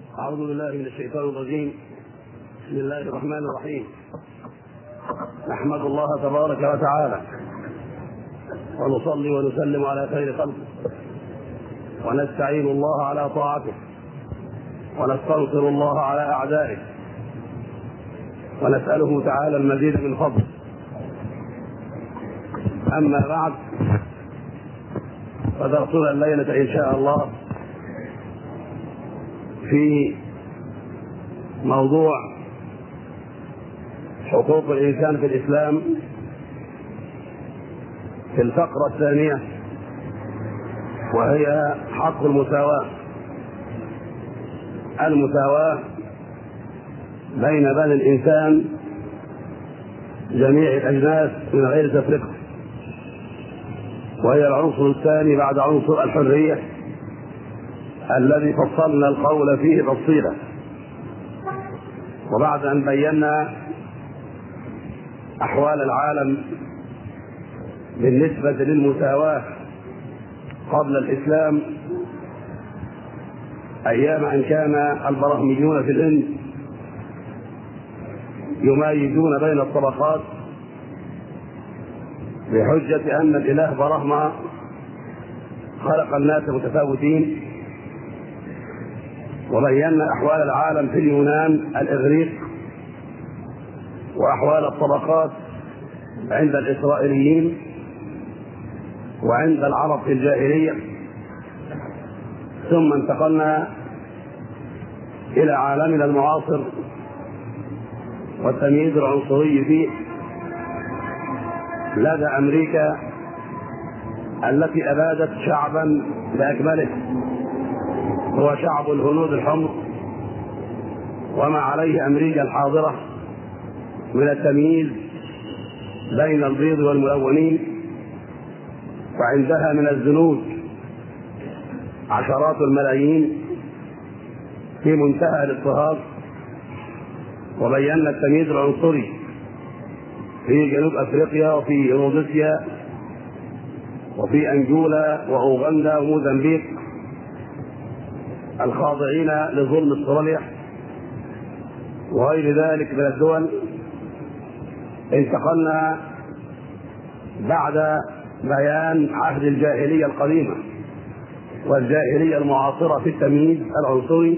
أعوذ بالله من الشيطان الرجيم بسم الله الرحمن الرحيم نحمد الله تبارك وتعالى ونصلي ونسلم على خير خلقه ونستعين الله على طاعته ونستنصر الله على أعدائه ونسأله تعالى المزيد من فضله أما بعد فدرسنا الليلة إن شاء الله في موضوع حقوق الإنسان في الإسلام في الفقرة الثانية وهي حق المساواة المساواة بين بني الإنسان جميع الأجناس من غير تفرقة وهي العنصر الثاني بعد عنصر الحرية الذي فصلنا القول فيه تفصيلا وبعد أن بينا أحوال العالم بالنسبة للمساواة قبل الإسلام أيام أن كان البرهميون في الهند يميزون بين الطبقات بحجة أن الإله برهما خلق الناس متفاوتين وبينا أحوال العالم في اليونان الإغريق وأحوال الطبقات عند الإسرائيليين وعند العرب في الجاهلية ثم انتقلنا إلى عالمنا المعاصر والتمييز العنصري فيه لدى أمريكا التي أبادت شعبا بأكمله هو شعب الهنود الحمر وما عليه أمريكا الحاضرة من التمييز بين البيض والملونين وعندها من الزنود عشرات الملايين في منتهى الاضطهاد وبينا التمييز العنصري في جنوب افريقيا وفي رودسيا وفي انجولا واوغندا وموزمبيق الخاضعين لظلم استراليا وغير ذلك من الدول انتقلنا بعد بيان عهد الجاهليه القديمه والجاهليه المعاصره في التمييز العنصري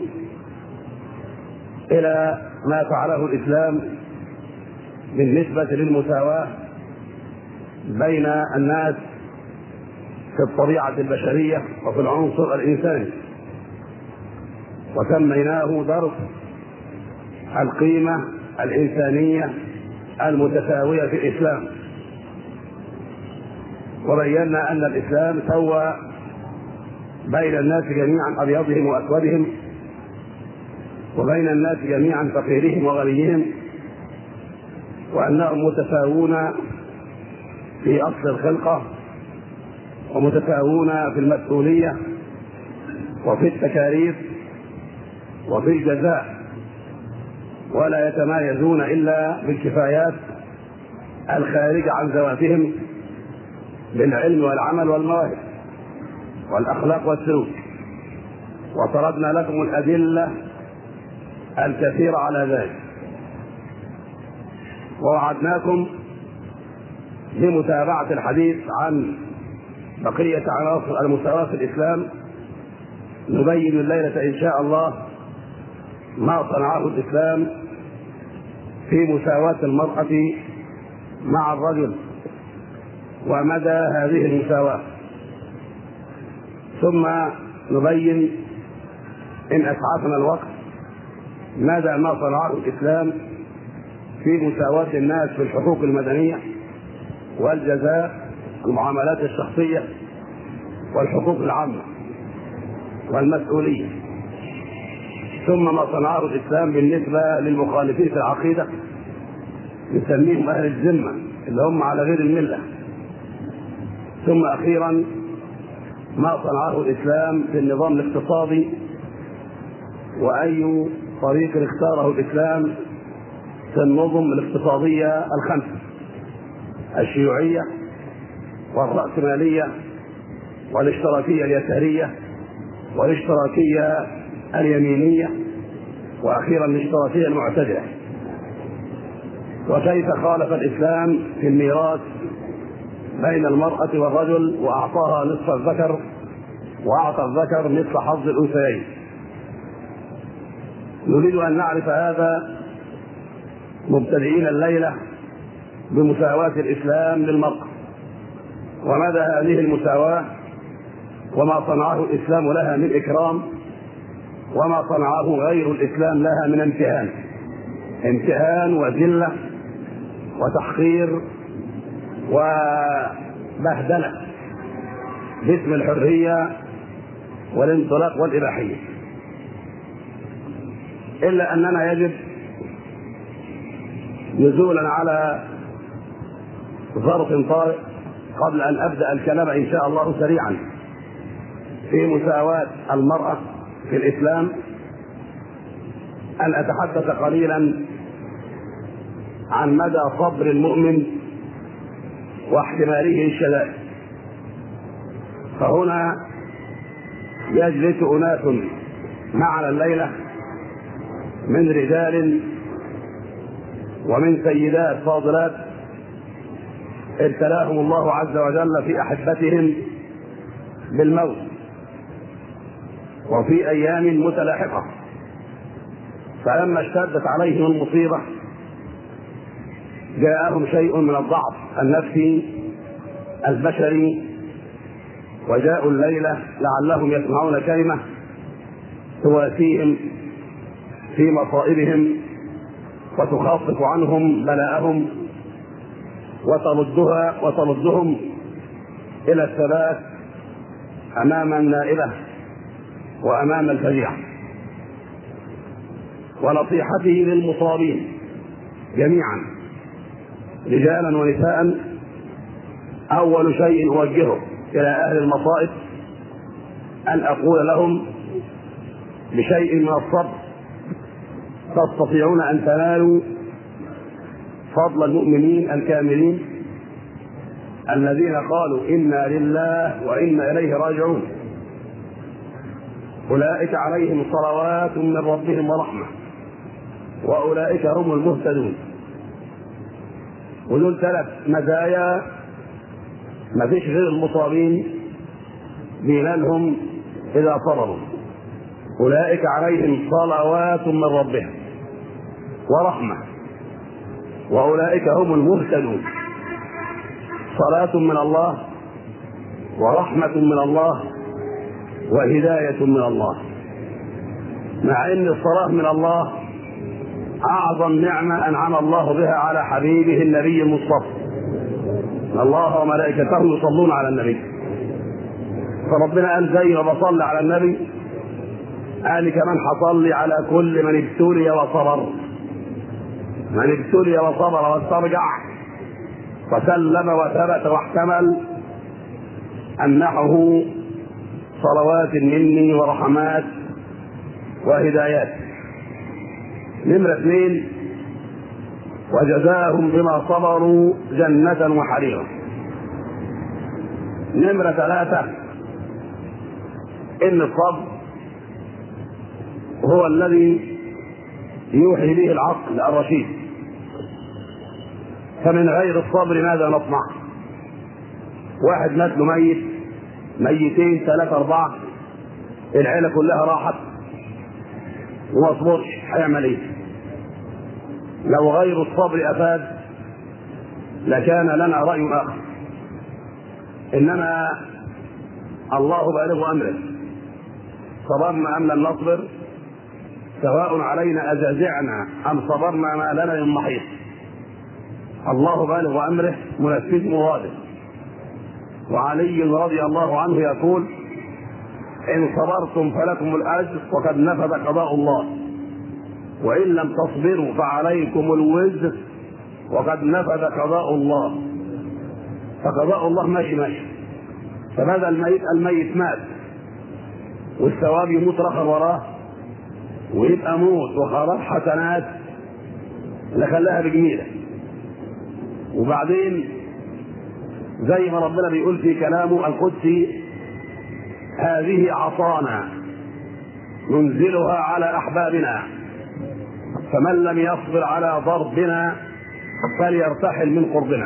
الى ما فعله الاسلام بالنسبه للمساواه بين الناس في الطبيعه البشريه وفي العنصر الانساني وسميناه درس القيمه الانسانيه المتساويه في الاسلام وبينا ان الاسلام سوى بين الناس جميعا ابيضهم واسودهم وبين الناس جميعا فقيرهم وغنيهم وانهم متساوون في اصل الخلقه ومتساوون في المسؤوليه وفي التكاليف وفي الجزاء ولا يتمايزون الا بالكفايات الخارجه عن ذواتهم بالعلم والعمل والمواهب والاخلاق والسلوك وطردنا لكم الادله الكثيره على ذلك ووعدناكم بمتابعه الحديث عن بقيه عناصر المساواه في الاسلام نبين الليله ان شاء الله ما صنعه الاسلام في مساواه المراه مع الرجل ومدى هذه المساواة ثم نبين إن أسعفنا الوقت مدى ما صنعه الإسلام في مساواة الناس في الحقوق المدنية والجزاء المعاملات الشخصية والحقوق العامة والمسؤولية ثم ما صنعه الإسلام بالنسبة للمخالفين في العقيدة نسميهم أهل الذمة اللي هم على غير الملة ثم اخيرا ما صنعه الاسلام في النظام الاقتصادي واي طريق اختاره الاسلام في النظم الاقتصاديه الخمسه الشيوعيه والراسماليه والاشتراكيه اليساريه والاشتراكيه اليمينيه وأخيرا الاشتراكية المعتدلة وكيف خالف الإسلام في الميراث بين المرأة والرجل وأعطاها نصف الذكر وأعطى الذكر نصف حظ الأنثيين نريد أن نعرف هذا مبتدئين الليلة بمساواة الإسلام للمرأة ومدى هذه المساواة وما صنعه الإسلام لها من إكرام وما صنعه غير الإسلام لها من امتهان امتهان وذلة وتحقير وبهدلة باسم الحرية والانطلاق والإباحية إلا أننا يجب نزولا على ظرف طارئ قبل أن أبدأ الكلام إن شاء الله سريعا في مساواة المرأة في الإسلام أن أتحدث قليلا عن مدى صبر المؤمن واحتماله الشدائد فهنا يجلس أناس معنا الليلة من رجال ومن سيدات فاضلات ابتلاهم الله عز وجل في احبتهم بالموت وفي ايام متلاحقه فلما اشتدت عليهم المصيبه جاءهم شيء من الضعف النفسي البشري وجاءوا الليله لعلهم يسمعون كلمه تواسيهم في مصائبهم وتخفف عنهم بلاءهم وتردها وتردهم الى الثبات امام النائبه وامام الفجيعه ونصيحته للمصابين جميعا رجالا ونساء اول شيء اوجهه الى اهل المصائب ان اقول لهم بشيء من الصبر تستطيعون ان تنالوا فضل المؤمنين الكاملين الذين قالوا انا لله وانا اليه راجعون اولئك عليهم صلوات من ربهم ورحمه واولئك هم المهتدون ودول ثلاث مزايا ما فيش غير المصابين بينالهم اذا صبروا اولئك عليهم صلوات من ربهم ورحمه واولئك هم المهتدون صلاه من الله ورحمه من الله وهدايه من الله مع ان الصلاه من الله اعظم نعمه انعم الله بها على حبيبه النبي المصطفى الله وملائكته يصلون على النبي فربنا قال زي ما بصلي على النبي قال كمان هصلي على كل من ابتلي وصبر من ابتلي وصبر واسترجع وسلم وثبت واحتمل امنحه صلوات مني ورحمات وهدايات نمرة اثنين وجزاهم بما صبروا جنة وحريرا نمرة ثلاثة إن الصبر هو الذي يوحي به العقل الرشيد فمن غير الصبر ماذا نصنع واحد مات له ميت ميتين ثلاثة أربعة العيلة كلها راحت وما صبرش هيعمل ايه؟ لو غير الصبر افاد لكان لنا راي اخر انما الله بالغ امره صبرنا ام لم نصبر سواء علينا اجازعنا ام صبرنا ما لنا من محيط الله بالغ امره منفذ مراده وعلي رضي الله عنه يقول ان صبرتم فلكم الاجر وقد نفذ قضاء الله وان لم تصبروا فعليكم الوزر وقد نفذ قضاء الله فقضاء الله ماشي ماشي فبدا الميت الميت مات والثواب يموت رخر وراه ويبقى موت وخراب حسنات لخلاها بجميله وبعدين زي ما ربنا بيقول في كلامه القدسي هذه عصانا ننزلها على احبابنا فمن لم يصبر على ضربنا فليرتحل من قربنا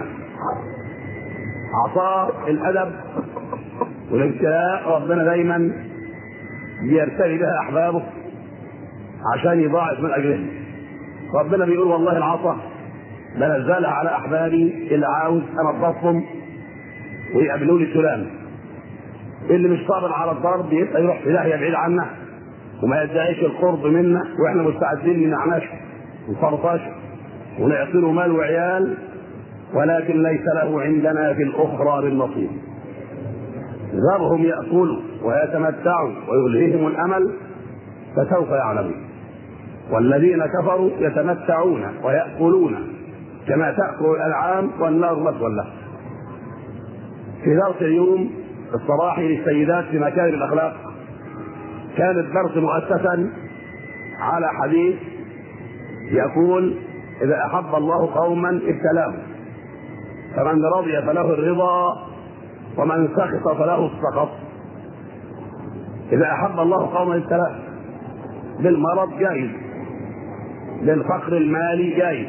عطاء الادب والابتلاء ربنا دايما بيرتدي بها احبابه عشان يضاعف من اجلهم ربنا بيقول والله العطاء بنزلها على احبابي اللي عاوز انا اضبطهم ويقابلوا لي سلام اللي مش صابر على الضرب يبقى يروح في داهيه بعيد عنا وما يدعيش القرب منا واحنا مستعدين نعناشه ونفرطاشه ونعطي له مال وعيال ولكن ليس له عندنا في الاخرى بالنصيب ذرهم ياكلوا ويتمتعوا ويلهيهم الامل فسوف يعلمون والذين كفروا يتمتعون ويأكلون كما تأكل الأنعام والنار مثوى له. في درس اليوم الصباحي للسيدات في مكارم الأخلاق كان الدرس مؤسسا على حديث يقول إذا أحب الله قوما ابتلاهم فمن رضي فله الرضا ومن سخط فله السخط إذا أحب الله قوما ابتلاهم بالمرض جائز بالفقر المالي جائز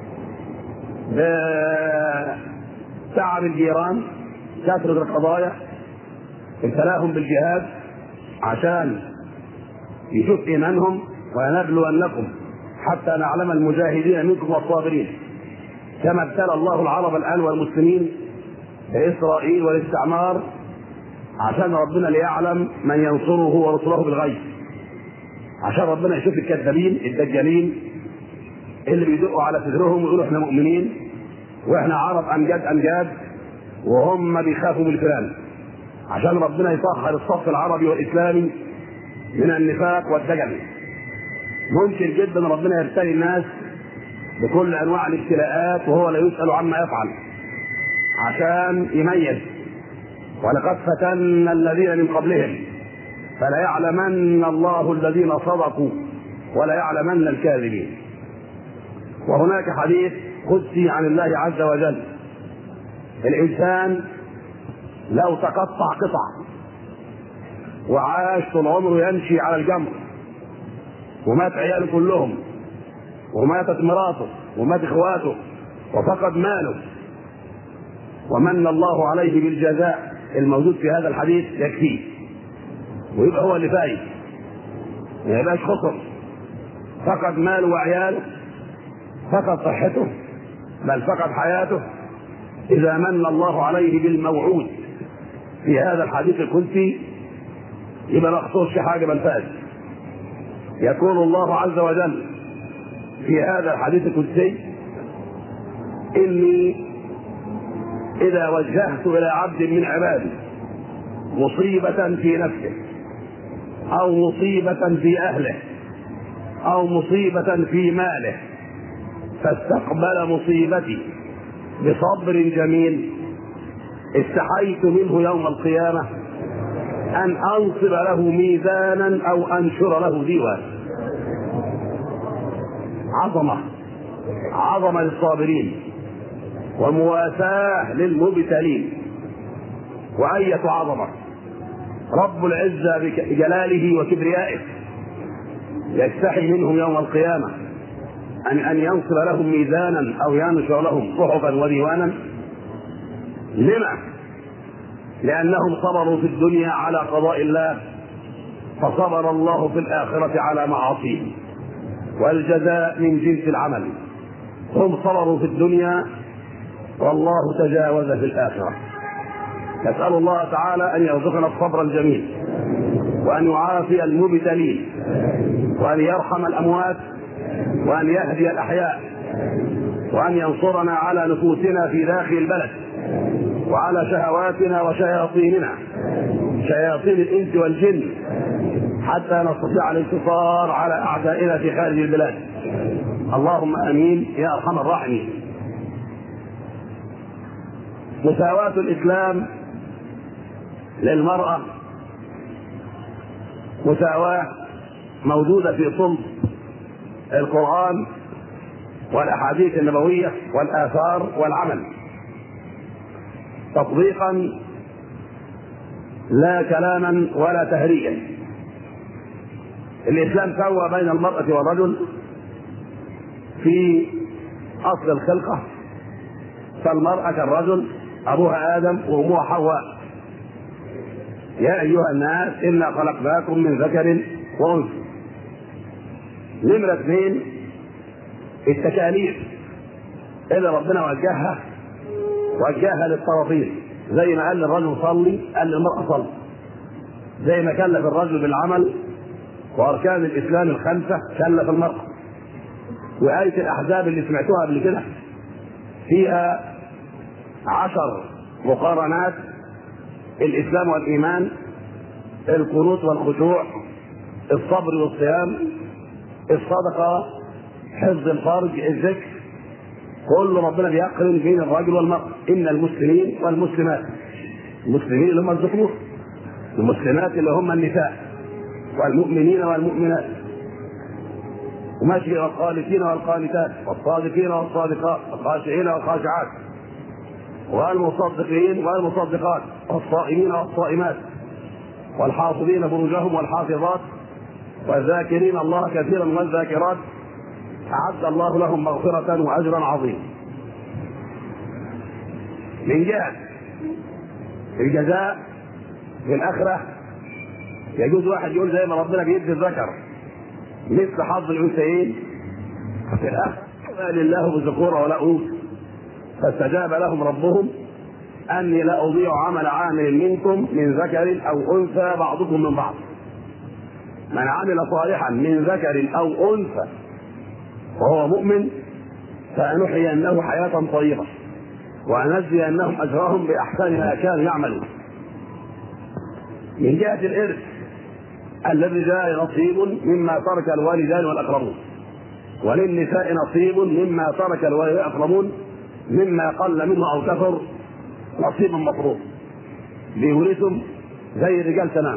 بتعب الجيران كثرة القضايا ابتلاهم بالجهاد عشان يشوف ايمانهم ونبلونكم حتى نعلم المجاهدين منكم والصابرين كما ابتلى الله العرب الان والمسلمين باسرائيل والاستعمار عشان ربنا ليعلم من ينصره ورسله بالغيب عشان ربنا يشوف الكذابين الدجالين اللي بيدقوا على صدرهم ويقولوا احنا مؤمنين واحنا عرب امجاد امجاد وهم بيخافوا من الفلان عشان ربنا يطهر الصف العربي والاسلامي من النفاق والدجل ممكن جدا ربنا يبتلي الناس بكل انواع الابتلاءات وهو لا يسال عما يفعل عشان يميز ولقد فتنا الذين من قبلهم فلا يعلمن الله الذين صدقوا ولا يعلمن الكاذبين وهناك حديث قدسي عن الله عز وجل الانسان لو تقطع قطع وعاش طول عمره يمشي على الجمر ومات عياله كلهم وماتت مراته ومات اخواته وفقد ماله ومن الله عليه بالجزاء الموجود في هذا الحديث يكفيه ويبقى هو اللي فايز ما يبقاش خسر فقد ماله وعياله فقد صحته بل فقد حياته إذا من الله عليه بالموعود في هذا الحديث القدسي يبقى ما خسرش حاجة بل فاز يقول الله عز وجل في هذا الحديث القدسي إني إذا وجهت إلى عبد من عبادي مصيبة في نفسه أو مصيبة في أهله أو مصيبة في ماله فاستقبل مصيبتي بصبر جميل استحيت منه يوم القيامة أن أنصب له ميزانا أو أنشر له ديوان عظمة عظمة للصابرين ومواساة للمبتلين وأية عظمة رب العزة بجلاله وكبريائه يستحي منهم يوم القيامة أن أن ينصب لهم ميزانا أو ينشر لهم صحفا وديوانا لما؟ لأنهم صبروا في الدنيا على قضاء الله فصبر الله في الآخرة على معاصيه والجزاء من جنس العمل هم صبروا في الدنيا والله تجاوز في الآخرة نسأل الله تعالى أن يرزقنا الصبر الجميل وأن يعافي المبتلين وأن يرحم الأموات وأن يهدي الأحياء وأن ينصرنا على نفوسنا في داخل البلد وعلى شهواتنا وشياطيننا شياطين الإنس والجن حتى نستطيع الانتصار على أعدائنا في خارج البلاد اللهم آمين يا أرحم الراحمين مساواة الإسلام للمرأة مساواة موجودة في صلب القرآن والأحاديث النبوية والآثار والعمل تطبيقا لا كلاما ولا تهريجا الإسلام سوى بين المرأة والرجل في اصل الخلقه فالمراه كالرجل ابوها ادم وامها حواء يا ايها الناس انا خلقناكم من ذكر وانثى نمره اثنين التكاليف اللي ربنا وجهها وجهها للطرفين زي ما قال للرجل صلي قال للمرأة صلي زي ما كلف الرجل بالعمل وأركان الإسلام الخمسة كلف المرأة وآية الأحزاب اللي سمعتوها قبل كده فيها عشر مقارنات الإسلام والإيمان القنوط والخشوع الصبر والصيام الصدقة حفظ الفرج الذكر كل ربنا بيقرن بين الرجل والمرأة إن المسلمين والمسلمات المسلمين اللي هم الذكور المسلمات اللي هم النساء والمؤمنين والمؤمنات وماشي والقانتين والقانتات والصادقين والصادقات والخاشعين والخاشعات والمصدقين والمصدقات والصائمين والصائمات والحافظين فروجهم والحافظات والذاكرين الله كثيرا والذاكرات أعد الله لهم مغفرة وأجرا عظيما. من جهة الجزاء في الآخرة يجوز واحد يقول زي ما ربنا بيدي الذكر مثل حظ الأنثيين في الآخرة ما لله بذكورة ولا أنثى فاستجاب لهم ربهم أني لا أضيع عمل عامل منكم من ذكر أو أنثى بعضكم من بعض من عمل صالحا من ذكر أو أنثى وهو مؤمن فنحيينه حياة طيبة ونجزينهم أجرهم بأحسن ما كانوا يعملون من جهة الإرث للرجال نصيب مما ترك الوالدان والأقربون وللنساء نصيب مما ترك الوالدان والأقربون مما قل منه أو كثر نصيب مفروض بيورثهم زي الرجال تمام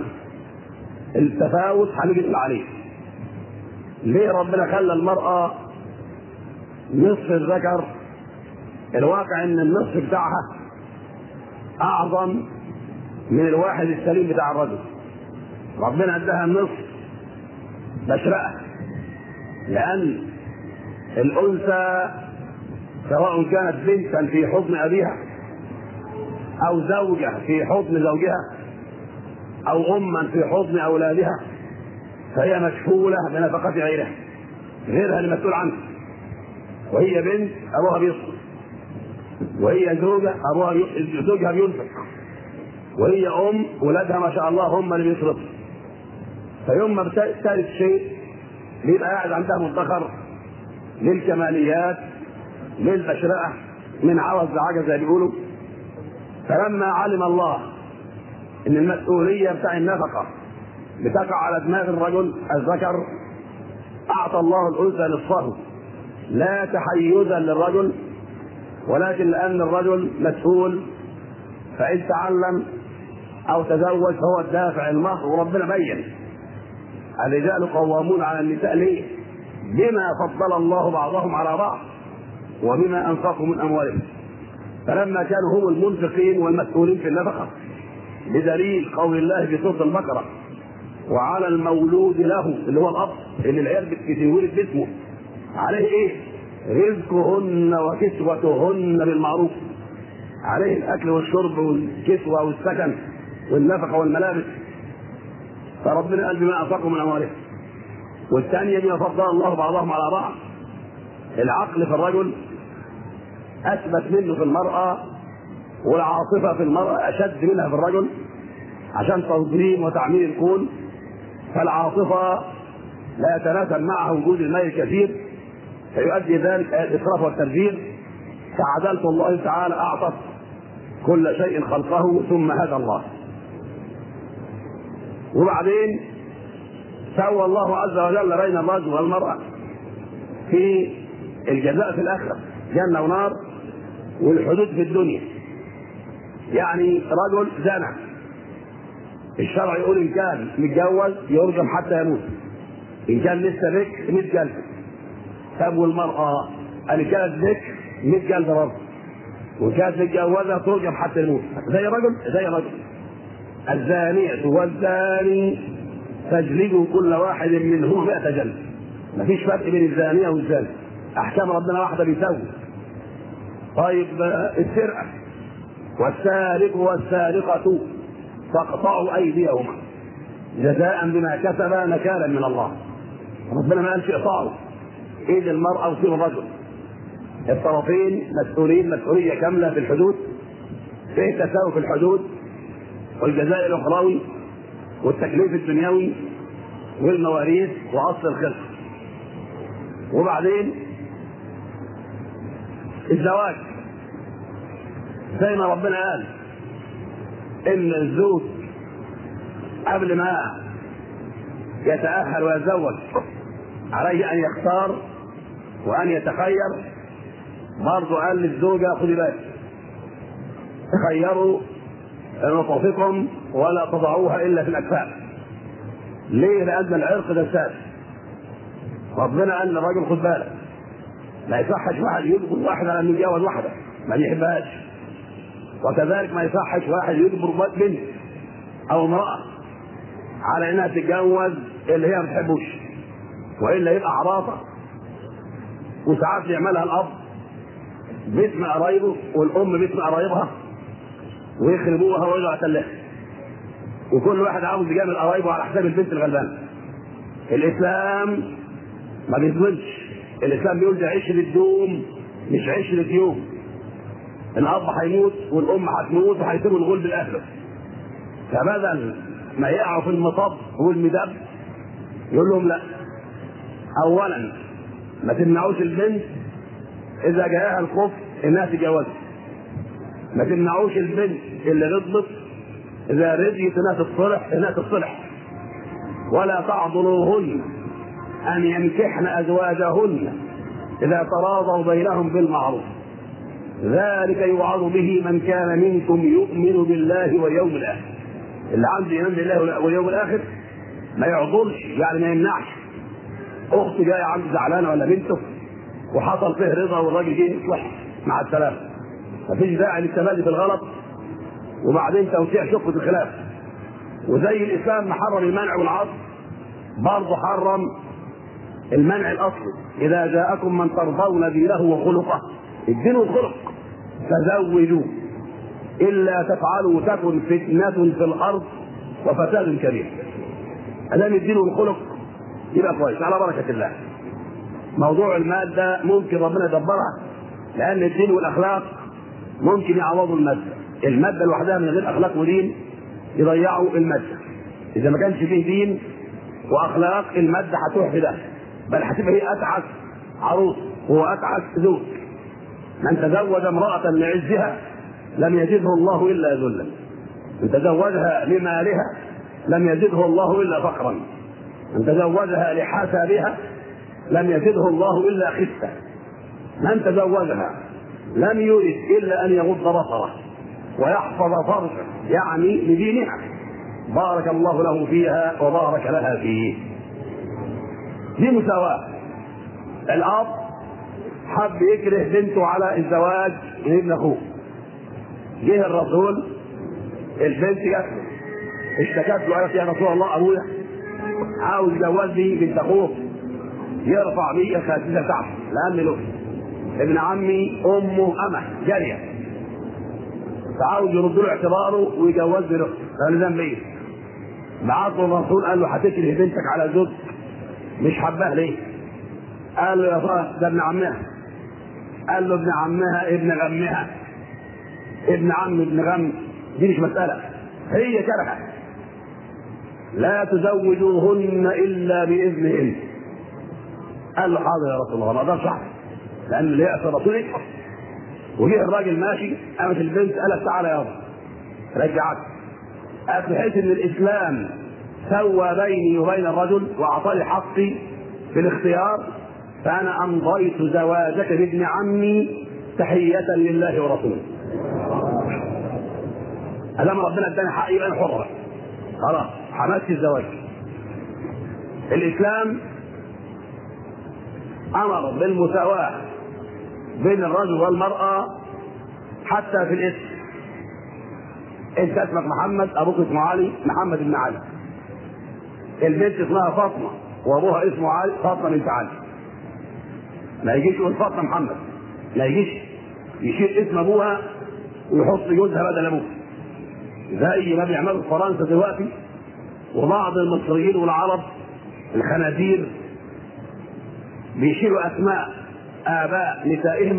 التفاوت هنيجي عليه ليه ربنا خلى المرأة نصف الذكر الواقع ان النصف بتاعها اعظم من الواحد السليم بتاع الرجل ربنا اداها النصف بشرقة لان الانثى سواء كانت بنتا في حضن ابيها او زوجة في حضن زوجها او اما في حضن اولادها فهي مكفولة بنفقة غيرها غيرها اللي مسؤول عنها وهي بنت ابوها بيصرف وهي زوجة ابوها زوجها بينفق وهي ام ولادها ما شاء الله هم اللي بيصرفوا فيوم ما بتالت شيء بيبقى قاعد عندها مدخر للكماليات للبشرقة من عوز لعجز زي بيقولوا فلما علم الله ان المسؤولية بتاع النفقة بتقع على دماغ الرجل الذكر اعطى الله الانثى نصفه لا تحيزا للرجل ولكن لان الرجل مسؤول فان تعلم او تزوج فهو الدافع المهر وربنا بين الرجال قوامون على النساء ليه؟ بما فضل الله بعضهم على بعض وبما انفقوا من اموالهم فلما كانوا هم المنفقين والمسؤولين في النفقه بدليل قول الله في سوره البقره وعلى المولود له اللي هو الاب اللي العيال بتتولد باسمه عليه ايه؟ رزقهن وكسوتهن بالمعروف عليه الاكل والشرب والكسوه والسكن والنفقه والملابس فربنا قال بما انفقوا من اموالهم والثانيه بما فضل الله بعضهم على بعض العقل في الرجل اثبت منه في المراه والعاطفه في المراه اشد منها في الرجل عشان تنظيم وتعمير الكون فالعاطفه لا يتناسب معها وجود الماء الكثير فيؤدي ذلك الى الاسراف والتبذير فعداله الله تعالى اعطت كل شيء خلقه ثم هدى الله وبعدين سوى الله عز وجل بين الرجل والمرأة في الجزاء في الآخرة جنة ونار والحدود في الدنيا يعني رجل زنى الشرع يقول إن كان متجوز يرجم حتى يموت إن كان لسه بكر 100 جلد طب والمرأة اللي كانت بكر 100 جلد برضه وكانت متجوزة ترجم حتى يموت زي رجل زي رجل الزانية والزاني فاجلدوا كل واحد منهما مئة جلد مفيش فرق بين الزانية والزاني احكام ربنا واحده بيسوي طيب السرقه والسارق والسارقه فاقطعوا ايديهما جزاء بما كسبا نكالا من الله ربنا ما قالش اقطعوا ايد المراه وسيب الرجل الطرفين مسؤولين مسؤوليه كامله في الحدود فيه تساوي في الحدود والجزاء الاخروي والتكليف الدنيوي والمواريث واصل الخلق وبعدين الزواج زي ما ربنا قال ان الزوج قبل ما يتأهل ويتزوج عليه ان يختار وان يتخير برضه قال للزوجة خدي بالك تخيروا نطفكم ولا تضعوها الا في الاكفاء ليه؟ لان العرق ده ساد ربنا قال للراجل خد بالك ما يصحش واحد يجبر واحد على انه يتجوز واحده ما بيحبهاش وكذلك ما يصحش واحد يجبر بنت او امراه على انها تتجوز اللي هي ما بتحبوش والا يبقى عراطه وساعات يعملها الاب باسم قرايبه والام باسم قرايبها ويخربوها ويرجعوا يتلها وكل واحد عاوز يجامل قرايبه على حساب البنت الغلبانه الاسلام ما بيظلمش الاسلام بيقول ده عشرة دوم مش عشرة يوم الاب هيموت والام هتموت وهيسيبوا الغول بالاهل فبدل ما يقعوا في المطب والمدب يقول لهم لا اولا ما تمنعوش البنت اذا جاءها الخوف انها تتجوز ما تمنعوش البنت اللي غضبت اذا رضيت انها تتصلح انها تتصلح ولا تعضلوهن ان ينكحن ازواجهن اذا تراضوا بينهم بالمعروف ذلك يوعظ به من كان منكم يؤمن بالله واليوم الاخر اللي عنده ايمان بالله واليوم الاخر ما يعضلش يعني ما يمنعش اخت جايه عنده زعلانه ولا بنته وحصل فيه رضا والراجل جه يصلح مع السلامه مفيش داعي للتمادي في الغلط وبعدين توسيع شقة الخلاف وزي الاسلام ما حرم المنع والعصر برضه حرم المنع الاصلي اذا جاءكم من ترضون دينه وخلقه الدين والخلق فزوجوه الا تفعلوا تكن فتنه في الارض وفساد كبير ادام الدين والخلق يبقى كويس على بركه الله موضوع الماده ممكن ربنا يدبرها لان الدين والاخلاق ممكن يعوضوا الماده الماده لوحدها من غير اخلاق ودين يضيعوا الماده اذا ما كانش فيه دين واخلاق الماده هتروح في ده بل هتبقى هي اتعس عروس هو اتعس زوج من تزوج امراه لعزها لم يزده الله الا ذلا من تزوجها لمالها لم يزده الله الا فقرا من تزوجها لحسبها لم يزده الله الا خسه من تزوجها لم يرد الا ان يغض بصره ويحفظ فرجه يعني لدينها بارك الله له فيها وبارك لها فيه دي مساواة الأب حب يكره بنته على الزواج من ابن أخوه جه الرسول البنت جت اشتكت له قالت يا رسول الله أبويا عاوز يجوزني بنت أخوه يرفع بي الخاسسة بتاعته لأن له ابن عمي أمه أمه جارية فعاوز يرد له اعتباره ويجوزني له قال ذنب ايه؟ بعت له الرسول قال له هتكره بنتك على زوج مش حباه ليه؟ قال له يا فرس ده ابن عمها قال له ابن عمها ابن غمها ابن عم ابن غم دي مش مسألة هي كرهة لا تزوجوهن إلا بإذنهن قال له حاضر يا رسول الله ما اقدرش احفظ لأن اللي يأتي الرسول يكفر وجه الراجل ماشي قامت البنت قالت تعالى يابا رجعت قالت بحيث ان الاسلام سوى بيني وبين الرجل واعطاني حقي في الاختيار فانا امضيت زواجك بابن عمي تحية لله ورسوله. ادام ربنا اداني حقي يبقى انا حر خلاص حملت الزواج. الاسلام امر بالمساواة بين الرجل والمرأة حتى في الاسم. انت اسمك محمد ابوك اسمه علي محمد بن علي. البنت اسمها فاطمه وابوها اسمه علي فاطمه بنت علي ما يجيش يقول فاطمه محمد ما يجيش يشيل اسم ابوها ويحط جوزها بدل ابوه زي ما بيعملوا في فرنسا دلوقتي وبعض المصريين والعرب الخنازير بيشيلوا اسماء اباء نسائهم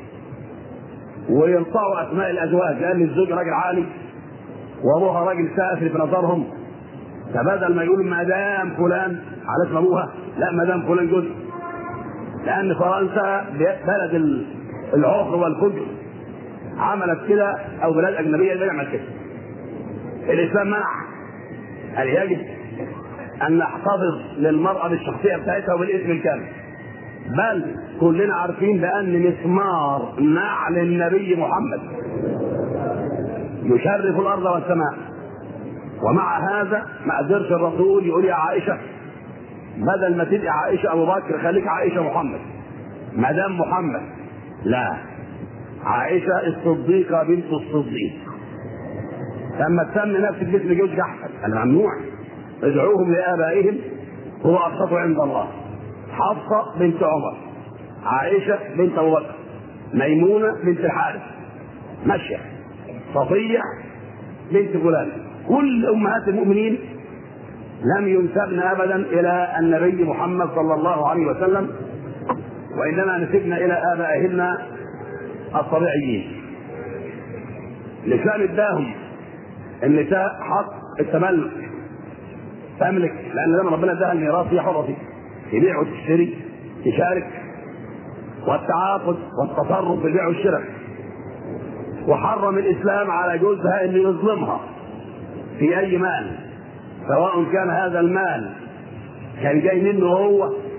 وينطعوا اسماء الازواج لان الزوج راجل عالي وابوها راجل سافل في نظرهم فبدل ما يقولوا مدام فلان على اسم ابوها لا مدام فلان جزء لان فرنسا بلد العقر والفجر عملت كده او بلاد اجنبيه بتعمل كده الاسلام منع هل يجب ان نحتفظ للمراه بالشخصيه بتاعتها وبالاسم الكامل بل كلنا عارفين بان مسمار نعل النبي محمد يشرف الارض والسماء ومع هذا ما قدرش الرسول يقول يا عائشه بدل ما تبقى عائشه ابو بكر خليك عائشه محمد مدام محمد لا عائشه الصديقه بنت الصديق لما تسمي نفسك باسم جوزك احسن انا ممنوع ادعوهم لابائهم هو ابسط عند الله حفصه بنت عمر عائشه بنت ابو بكر ميمونه بنت الحارث ماشيه صفيه بنت فلان كل امهات المؤمنين لم ينسبن ابدا الى النبي محمد صلى الله عليه وسلم وانما نسبنا الى ابائهن الطبيعيين الاسلام اداهم النساء حق التملك تملك لان لما ربنا اداها الميراث هي حره فيه تبيع وتشتري تشارك والتعاقد والتصرف في البيع والشراء وحرم الاسلام على جوزها انه يظلمها في اي مال سواء كان هذا المال كان جاي منه هو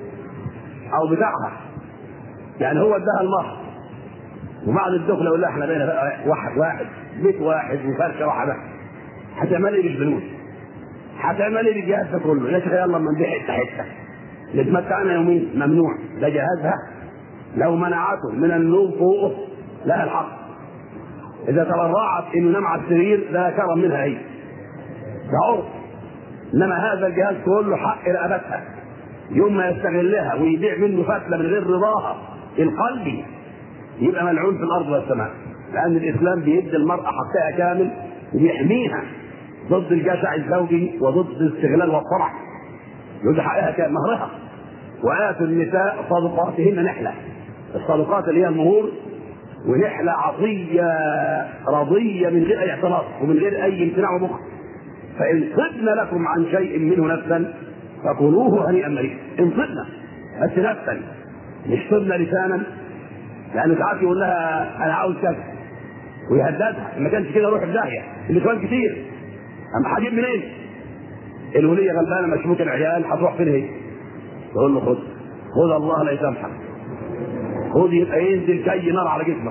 او بتاعها يعني هو اداها المهر وبعد الدخله يقول لها احنا بقينا بقى واحد واحد بيت واحد وفرشه واحده هتعملي ايه بالفلوس؟ هتعملي ايه بالجهاز ده كله؟ يا شيخ يلا اما نبيع حته حته نتمتعنا يومين ممنوع ده جهازها لو منعته من النوم فوقه لها الحق اذا تبرعت انه ينام على السرير ده كرم منها هي ده عرف انما هذا الجهاز كله حق رقبتها يوم ما يستغلها ويبيع منه فتله من غير رضاها القلبي يبقى ملعون في الارض والسماء لان الاسلام بيدي المراه حقها كامل وبيحميها ضد الجشع الزوجي وضد الاستغلال والطمع يدي حقها كامل مهرها واتوا النساء صدقاتهن نحله الصدقات اللي هي المهور ونحله عطيه رضيه من غير اي اعتراض ومن غير اي امتناع وبخل فان صدن لكم عن شيء منه نفسا فكلوه هنيئا مريئا ان صدنا بس نفسا مش صدنا لسانا لانه ساعات يقول لها انا عاوز كذا ويهددها ما كانش كده روح في داهيه النسوان كتير اما هجيب منين؟ الوليه غلبانه مشبوكه العيال هتروح فين هي؟ تقول له خد خد الله لا يسامحك خد يبقى ينزل كي نار على جسمك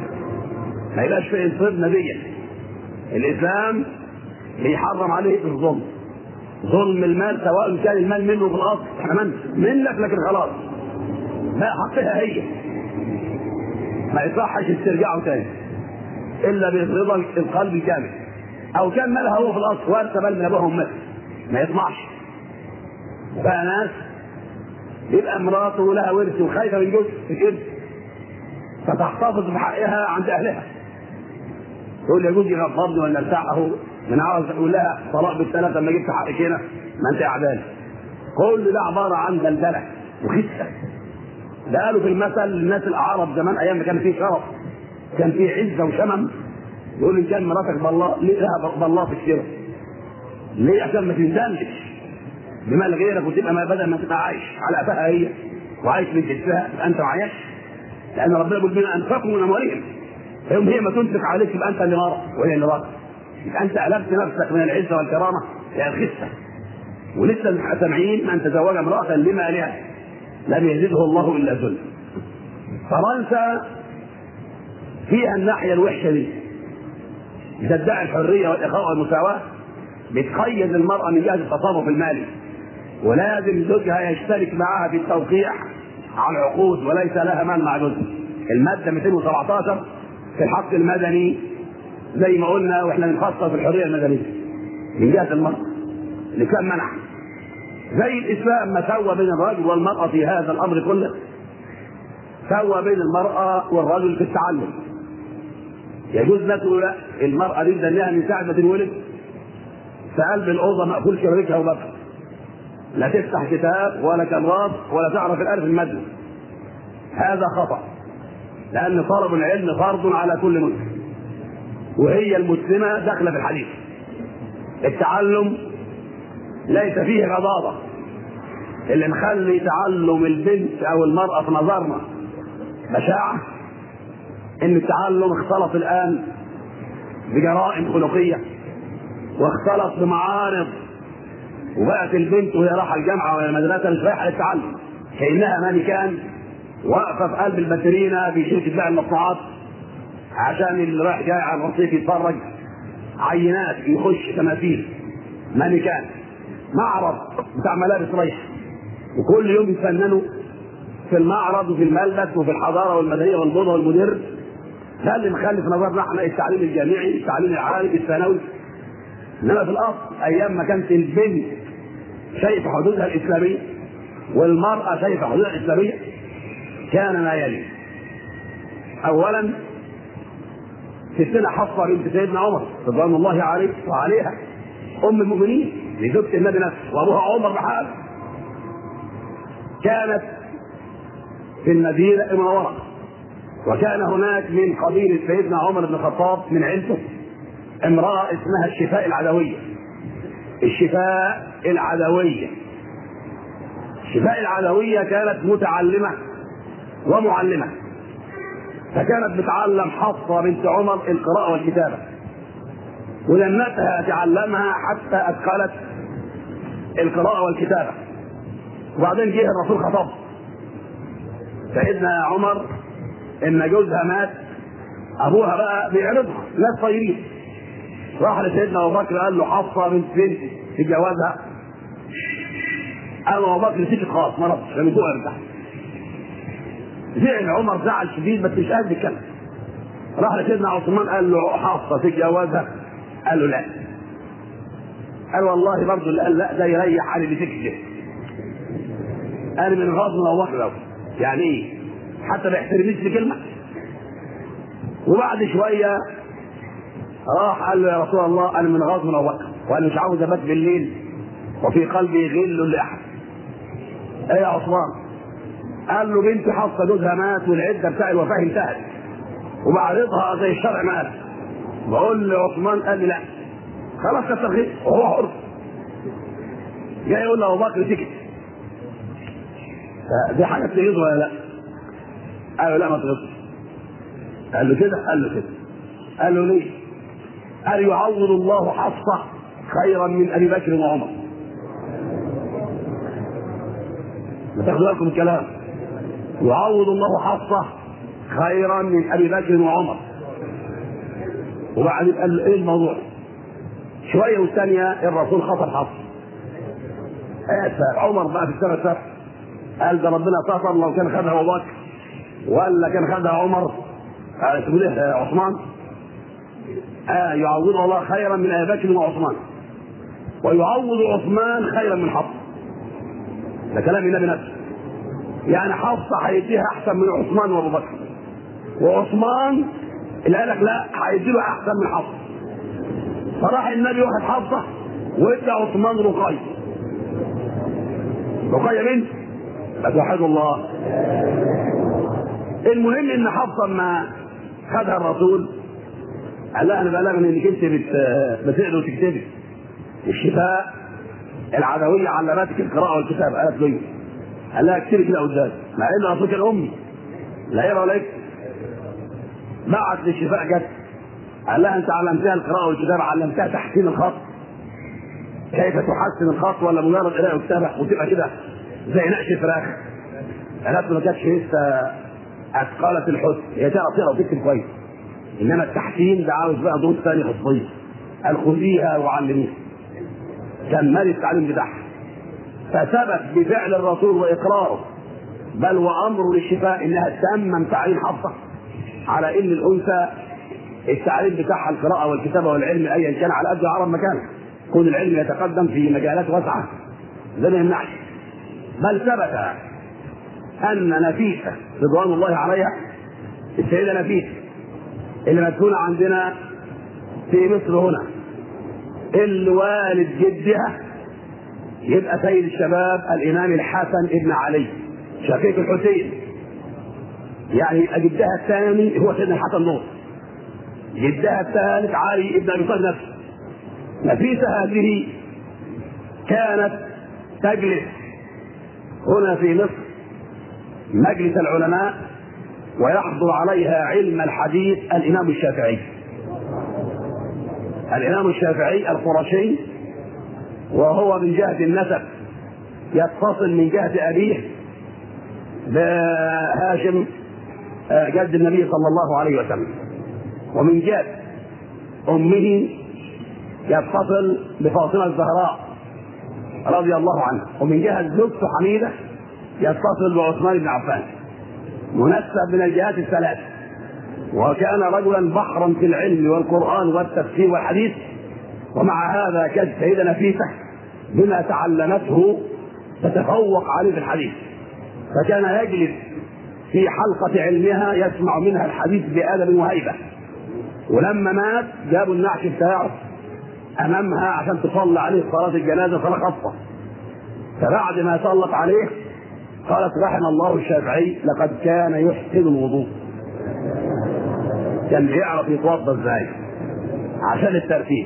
ما يبقاش في انصبنا دي الاسلام بيحرم عليه الظلم ظلم المال سواء كان المال منه في الاصل احنا من منك لكن خلاص ما حقها هي ما يصحش استرجاعه تاني الا برضا القلب الكامل او كان مالها هو في الاصل وارث مال من ابوها وامها ما يطمعش بقى ناس يبقى مراته لها ورث وخايفه من جزء الارث فتحتفظ بحقها عند اهلها تقول يا جوزي غفرني ولا ارتاحه من عاوز اقول لها طلاق بالثلاثه لما جبت حقك هنا ما انت عدالة كل ده عباره عن دلدله وخسه ده قالوا في المثل الناس الاعراب زمان ايام ما كان فيه شرف كان فيه عزه وشمم يقول ان كان مراتك بالله ليه لها بالله في الشرف ليه عشان ما تندمش بمال غيرك وتبقى ما بدل ما تبقى عايش على قفاها هي وعايش من جنسها انت معايش لان ربنا يقول بنا انفقوا من اموالهم يوم هي ما تنفق عليك يبقى انت اللي مرض وهي اللي مرض يبقى انت قلبت نفسك من العزه والكرامه الى الخسه ولسه سامعين من تزوج امراه لمالها لم يزده الله الا ذل فرنسا فيها الناحيه الوحشه دي تدعي الحريه والاخاء والمساواه بتقيد المراه من جهه التصرف المالي ولازم زوجها يشترك معها في التوقيع على العقود وليس لها مال مع جوزها الماده 217 في الحق المدني زي ما قلنا واحنا بنفصل في الحريه المدنيه من جهه المراه اللي كان منع زي الاسلام ما سوى بين الرجل والمراه في هذا الامر كله سوى بين المرأة والرجل في التعلم يجوز لا تقول لا المرأة دي لها من ساعة ما تنولد في قلب الأوضة مقفول شبابيكها وبابها لا تفتح كتاب ولا كرات ولا تعرف الألف المادة هذا خطأ لأن طلب العلم فرض على كل مسلم وهي المسلمة داخلة في الحديث التعلم ليس فيه غضاضة اللي مخلي تعلم البنت أو المرأة في نظرنا بشاعة إن التعلم اختلط الآن بجرائم خلقية واختلط بمعارض وبقت البنت وهي رايحة الجامعة ولا المدرسة مش رايحة للتعلم كأنها مانيكان واقفة في قلب الباترينا في شركة بيع المصنوعات عشان اللي رايح جاي على الرصيف يتفرج عينات يخش تماثيل مانيكان معرض بتاع ملابس رايح وكل يوم يتفننوا في المعرض وفي الملبس وفي الحضاره والمدنيه والموضه والمدير ده اللي مخلي في نظرنا احنا التعليم الجامعي التعليم العالي الثانوي انما في الاصل ايام ما كانت البنت شايفه حدودها الاسلاميه والمراه شايفه حدودها الاسلاميه كان ما يلي اولا ستنا حفصه بنت سيدنا عمر رضوان الله عليه وعليها ام المؤمنين لزوجة النبي نفسه وابوها عمر بحال كانت في المدينه المنوره وكان هناك من قبيله سيدنا عمر بن الخطاب من عيلته امراه اسمها الشفاء العدويه الشفاء العدويه الشفاء العدويه كانت متعلمه ومعلمه فكانت بتعلم حفصه بنت عمر القراءه والكتابه ولمتها تعلمها حتى اتقنت القراءه والكتابه وبعدين جه الرسول خطب سيدنا عمر ان جوزها مات ابوها بقى بيعرضها ناس طيبين راح لسيدنا ابو بكر قال له حفصه بنت بنتي في جوازها قال ابو بكر سكت خالص ما ردش لان جوه ارتاح زعل عمر زعل شديد بس مش قادر يتكلم راح لسيدنا عثمان قال له حفصه في جوازها قال له لا قال والله برضه اللي قال لا ده يريح علي اللي تكذب قال من غضب الله بكر يعني ايه حتى ما يحترمنيش بكلمه وبعد شويه راح قال له يا رسول الله انا من غضب الله بكر وانا مش عاوز ابات بالليل وفي قلبي غل لاحد ايه يا عثمان قال له بنتي حفصه جوزها مات والعده بتاع الوفاه انتهت وبعرضها زي الشرع ما قال بقول لعثمان قال لي لا خلاص كتر خير وهو حر جاي يقول لابو بكر سكت دي حاجه تغيظ ولا لا؟ قال له لا ما تغيظش قال له كده قال له كده قال له ليه؟ قال يعوض الله حفصه خيرا من ابي بكر وعمر ما تاخدوا بالكم من الكلام يعوض الله حفصه خيرا من ابي بكر وعمر وبعدين قال له ايه الموضوع؟ شويه والثانيه الرسول خطب حفصه عمر بقى في السنه السابعه قال ده ربنا ستر لو كان خدها ابو بكر ولا كان خدها عمر تقول ايه عثمان آه يعوض الله خيرا من ابي بكر وعثمان ويعوض عثمان خيرا من حفصه ده كلام النبي نفسه يعني حفصه هيديها احسن من عثمان وابو بكر وعثمان اللي قال لك لا هيديله احسن من حفصه فراح النبي واخد حفصه وادى عثمان رقيه رقيه بنت فتوحد الله المهم ان حفصه ما خدها الرسول قال لها انا بلغني انك انت بتقري وتكتبي الشفاء العدويه علمتك القراءه والكتاب قالت له قال لها اكتبي كده قدام مع ان الرسول كان امي لا يقرا ولا يكتب بعت للشفاء جت قال لها انت علمتها القراءه والكتابه علمتها تحسين الخط كيف تحسن الخط ولا مجرد قراءه وكتابه وتبقى كده زي نقش فراخ قالت له ما كانتش لسه اثقلت الحسن هي تعرف تقرا وتكتب كويس انما التحسين ده عاوز بقى دروس ثانيه خصوصيه قال خذيها وعلميها كملي التعليم بتاعها فثبت بفعل الرسول واقراره بل وامره للشفاء انها تامم تعليم حفصه على ان الانثى التعليم بتاعها القراءه والكتابه والعلم ايا كان على قد عرب مكانه كون العلم يتقدم في مجالات واسعه ده ما يمنعش بل ثبت ان نفيسه رضوان الله عليها السيده نفيسه اللي مدفونه عندنا في مصر هنا اللي والد جدها يبقى سيد الشباب الامام الحسن ابن علي شقيق الحسين يعني جدها الثاني هو سيدنا الحسن نور جدها الثالث علي ابن ابي طالب نفسه نفيسه هذه كانت تجلس هنا في مصر مجلس العلماء ويحضر عليها علم الحديث الامام الشافعي الامام الشافعي القرشي وهو من جهه النسب يتصل من جهه ابيه بهاشم جد النبي صلى الله عليه وسلم ومن جهه امه يتصل بفاطمه الزهراء رضي الله عنها ومن جهه زوجته حميده يتصل بعثمان بن عفان منسب من الجهات الثلاث وكان رجلا بحرا في العلم والقران والتفسير والحديث ومع هذا كانت السيده نفيسه بما تعلمته تتفوق عليه في الحديث فكان يجلس في حلقة علمها يسمع منها الحديث بأدب وهيبة ولما مات جابوا النعش بتاعه أمامها عشان تصلي عليه صلاة الجنازة صلاة خاصة فبعد ما صلت عليه قالت رحم الله الشافعي لقد كان يحسن الوضوء كان بيعرف يتوضا ازاي عشان الترتيب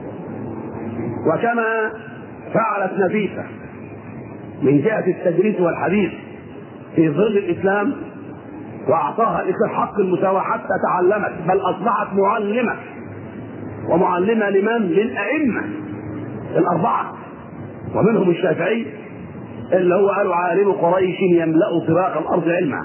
وكما فعلت نفيسه من جهه التدريس والحديث في ظل الاسلام واعطاها الاسلام حق المساواه حتى تعلمت بل اصبحت معلمه ومعلمه لمن؟ للائمه الاربعه ومنهم الشافعي اللي هو قالوا عالم قريش يملا طراق الارض علما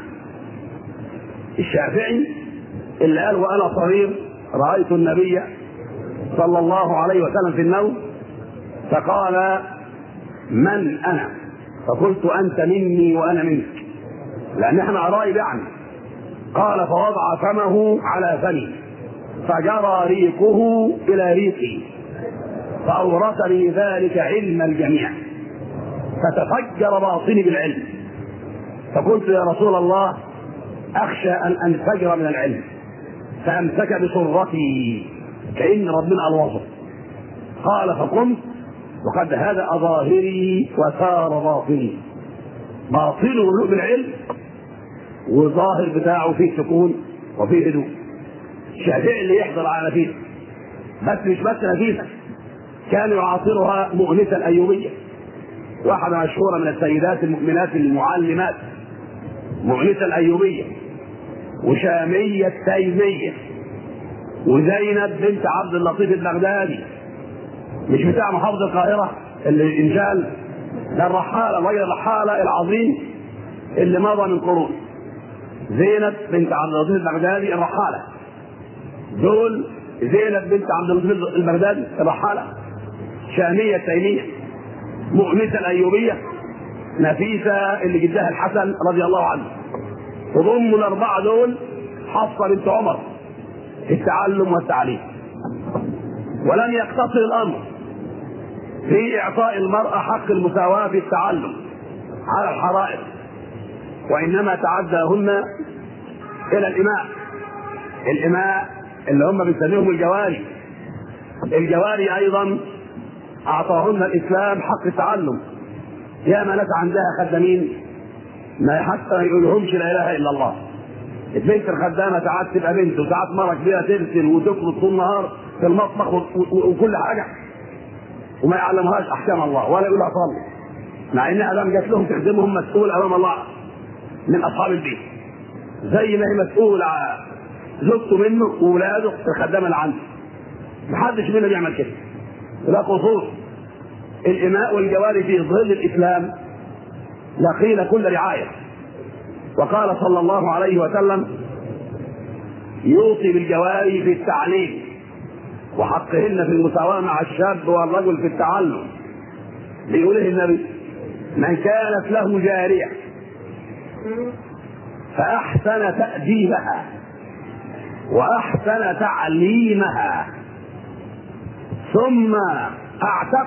الشافعي اللي قال وانا صغير رايت النبي صلى الله عليه وسلم في النوم فقال من انا فقلت انت مني وانا منك لان احنا قرايب يعني قال فوضع فمه على فمي فجرى ريقه الى ريقي فاورثني ذلك علم الجميع فتفجر باطني بالعلم فقلت يا رسول الله اخشى ان انفجر من العلم فامسك بسرتي كان ربنا الوصف قال فقمت وقد هدأ ظاهري وسار باطني باطنه ملوء بالعلم وظاهر بتاعه فيه سكون وفيه هدوء الشافعي اللي يحضر على نفيسه بس مش بس نفيسه كان يعاصرها مؤنسه الايوبيه واحدة مشهورة من السيدات المؤمنات المعلمات مؤنسة الأيوبية وشامية التيمية وزينب بنت عبد اللطيف البغدادي مش بتاع محافظة القاهرة اللي انشال ده الرحالة الراجل الرحالة العظيم اللي مضى من قرون زينب بنت عبد اللطيف البغدادي الرحالة دول زينب بنت عبد اللطيف البغدادي الرحالة شامية التيمية مؤنسة الأيوبية نفيسة اللي جدها الحسن رضي الله عنه وضم الأربعة دول حفصة بنت عمر في التعلم والتعليم ولم يقتصر الأمر في إعطاء المرأة حق المساواة في التعلم على الحرائر وإنما تعداهن إلى الإماء الإماء اللي هم بنسميهم الجواري الجواري أيضا اعطاهن الاسلام حق التعلم يا ما ناس عندها خدامين ما حتى ما يقولهمش لا اله الا الله البنت الخدامه ساعات تبقى بنت وساعات مره كبيره ترسل وتخلط طول النهار في المطبخ وكل حاجه وما يعلمهاش احكام الله ولا يقول لها صلي مع انها لم جات لهم تخدمهم مسؤول امام الله من اصحاب البيت زي ما هي مسؤول زوجته منه واولاده الخدامه اللي عنده محدش منهم يعمل كده لا قصور الإماء والجواري في ظل الإسلام لقين كل رعاية وقال صلى الله عليه وسلم يوصي بالجواري في التعليم وحقهن في المساواة مع الشاب والرجل في التعلم بيقوله النبي من كانت له جارية فأحسن تأديبها وأحسن تعليمها ثم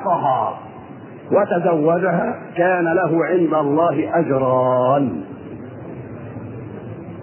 اعتقها وتزوجها كان له عند الله اجران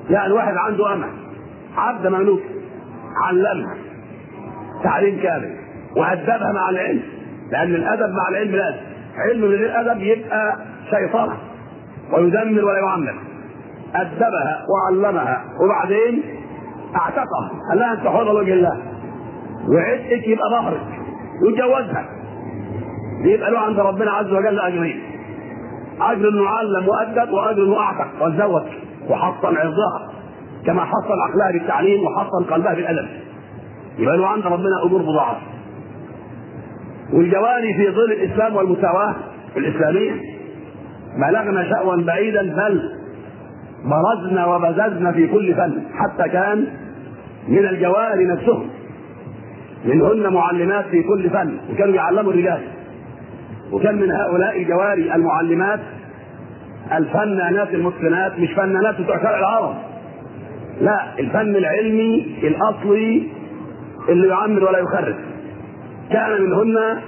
يعني واحد عنده امل عبد مملوك علمها تعليم كامل وادبها مع العلم لان الادب مع العلم لازم علم من غير ادب يبقى شيطنه ويدمر ولا يعمر ادبها وعلمها وبعدين اعتقها قال لها انت حر وجه الله وعتقك يبقى ظهرك وجوزها يبقى له عند ربنا عز وجل اجرين اجر انه علم وادب واجر انه اعتق وتزوج وحصن عرضها كما حصن عقلها بالتعليم وحصن قلبها بالادب يبقى له عند ربنا اجور مضاعفه والجواري في ظل الاسلام والمساواه الاسلاميه بلغنا شأوا بعيدا بل برزنا وبززنا في كل فن حتى كان من الجواري نفسهم منهن معلمات في كل فن وكانوا يعلموا الرجال وكان من هؤلاء الجواري المعلمات الفنانات المتقنات مش فنانات بتوع شرع العرب لا الفن العلمي الاصلي اللي يعمر ولا يخرب كان منهن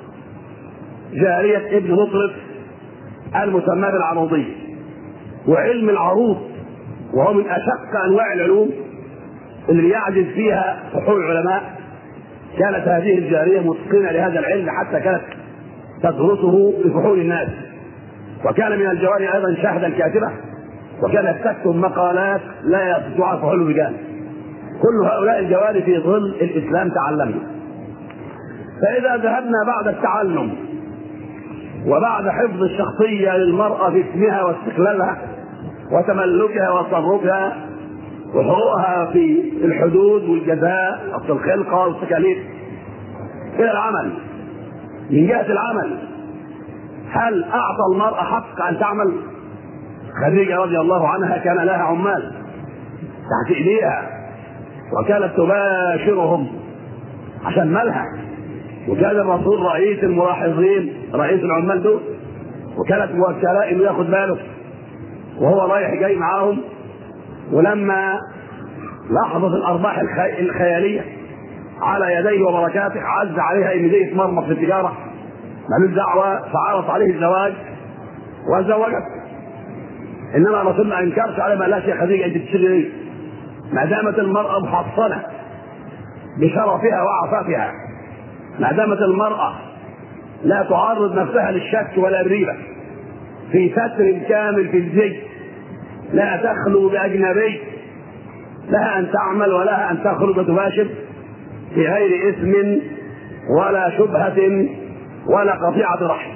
جارية ابن مطرف المسمى بالعروضية وعلم العروض وهو من أشق أنواع العلوم اللي يعجز فيها فحول العلماء كانت هذه الجارية متقنة لهذا العلم حتى كانت تدرسه بفحول الناس وكان من الجواري أيضا شاهدا كاتبة وكانت تكتب مقالات لا يستطيع فحول الرجال كل هؤلاء الجواري في ظل الإسلام تعلمنا فإذا ذهبنا بعد التعلم وبعد حفظ الشخصية للمرأة في اسمها واستقلالها وتملكها وتصرفها وحقوقها في الحدود والجزاء في الخلقة والتكاليف إلى العمل من جهة العمل هل أعطى المرأة حق أن تعمل؟ خديجة رضي الله عنها كان لها عمال تحت إيديها وكانت تباشرهم عشان مالها وكان الرسول رئيس الملاحظين رئيس العمال دول وكانت موكلة انه ياخد باله وهو رايح جاي معاهم ولما لاحظت الارباح الخياليه على يديه وبركاته عز عليها ان دي تمرمط في التجاره مالوش دعوه فعرض عليه الزواج وزوجت انما الرسول ما انكرش عليه ما قالش يا خديجه انت بتشتري ايه؟ ما دامت المراه محصنه بشرفها وعفافها ما دامت المرأة لا تعرض نفسها للشك ولا الريبة في ستر كامل في الزي لا تخلو بأجنبي لها أن تعمل ولها أن تخرج وتباشر في غير إثم ولا شبهة ولا قطيعة رحم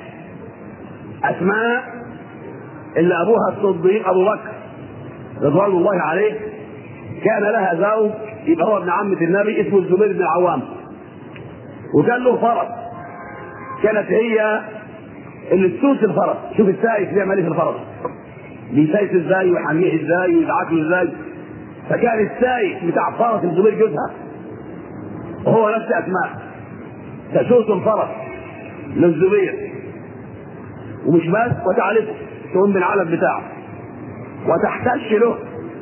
أسماء اللي أبوها الصديق أبو بكر رضوان الله عليه كان لها زوج يبقى هو ابن عمة النبي اسمه الزبير بن العوام وكان له فرس كانت هي اللي تسوس الفرس شوف السايس بيعمل ايه في الفرس بيسايس ازاي ويحميه ازاي ويدعك له ازاي فكان السايس بتاع فرس الزبير جوزها وهو نفس اسماء تسوس الفرس للزبير ومش بس وتعرفه تقوم بالعلم بتاعه وتحتش له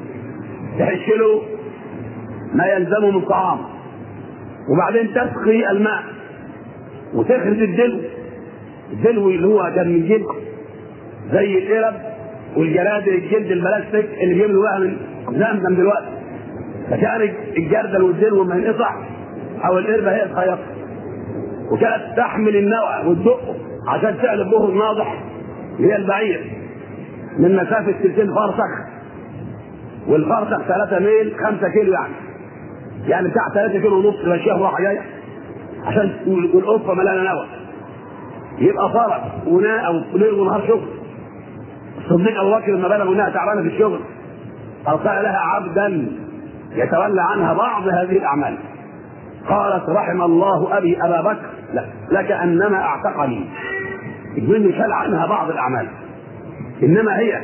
تحش له ما يلزمه من طعام وبعدين تسقي الماء وتخرج الدلو الدلو اللي هو كان من جلد زي القرب والجرادل الجلد البلاستيك اللي بيعملوا بقى من زمزم دلوقتي فكان الجردل والدلو لما ينقطع او القربه هي الخياطه وكانت تحمل النوى وتدقه عشان تقلب به الناضح اللي هي البعير من مسافه 60 فرسخ والفرسخ 3 ميل 5 كيلو يعني يعني بتاع 3 كيلو ونص ماشيه رايحه جايه عشان والقفه مليانه نوى يبقى فرق وناء او ليل ونهار شغل الصديق ابو بكر لما بلغ انها تعبانه في الشغل ارسل لها عبدا يتولى عنها بعض هذه الاعمال قالت رحم الله ابي ابا بكر لا لك انما اعتقني يقول شال عنها بعض الاعمال انما هي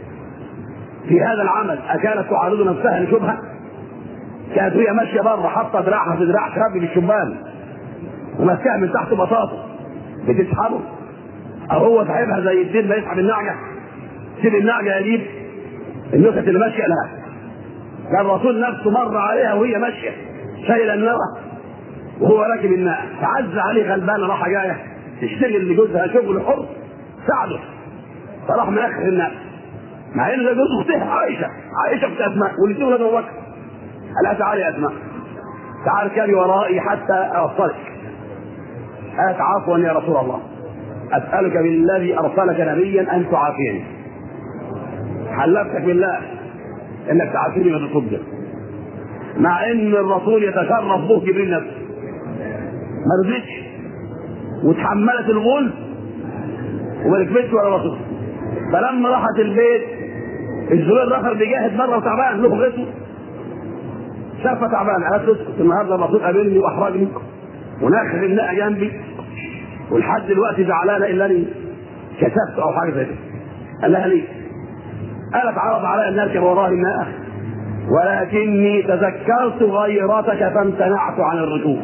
في هذا العمل اكانت تعرض نفسها لشبهه كانت هي ماشيه بره حاطه دراعها في دراع شاب بالشبان وماسكها من تحت بطاطا بتسحبه او هو ساحبها زي الدين ما يسحب النعجه سيب النعجه يجيب النكت اللي ماشيه لها كان الرسول نفسه مر عليها وهي ماشيه شايله النوى وهو راكب الناقه فعز عليه غلبانه راحه جايه تشتغل لجوزها شغل حر ساعده فراح مأخر الناقه مع ان ده جوز اختها عائشه عائشه بنت اسماء والاثنين ولاد ابو بكر قال لها تعالي يا اسماء تعال كاري ورائي حتى اوصلك قالت عفوا يا رسول الله اسالك بالذي ارسلك نبيا ان تعافيني حلفتك بالله انك تعافيني من الصدق مع ان الرسول يتشرف به جبريل نفسه ما رضيتش وتحملت الغل وما ركبتش ولا رسول فلما راحت البيت الزبير دخل بيجاهد مره وتعبان له غسل شافها تعبان قالت له اسكت النهارده الرسول قابلني واحرجني وناخذ الناقه جنبي ولحد دلوقتي زعلانه الا اني كسبت او حاجه زي كده قال لها ليه؟ قالت عرض علي ان اركب وراء الناقه ولكني تذكرت غيرتك فامتنعت عن الركوب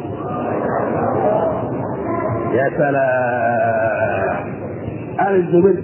يا سلام قال الزبير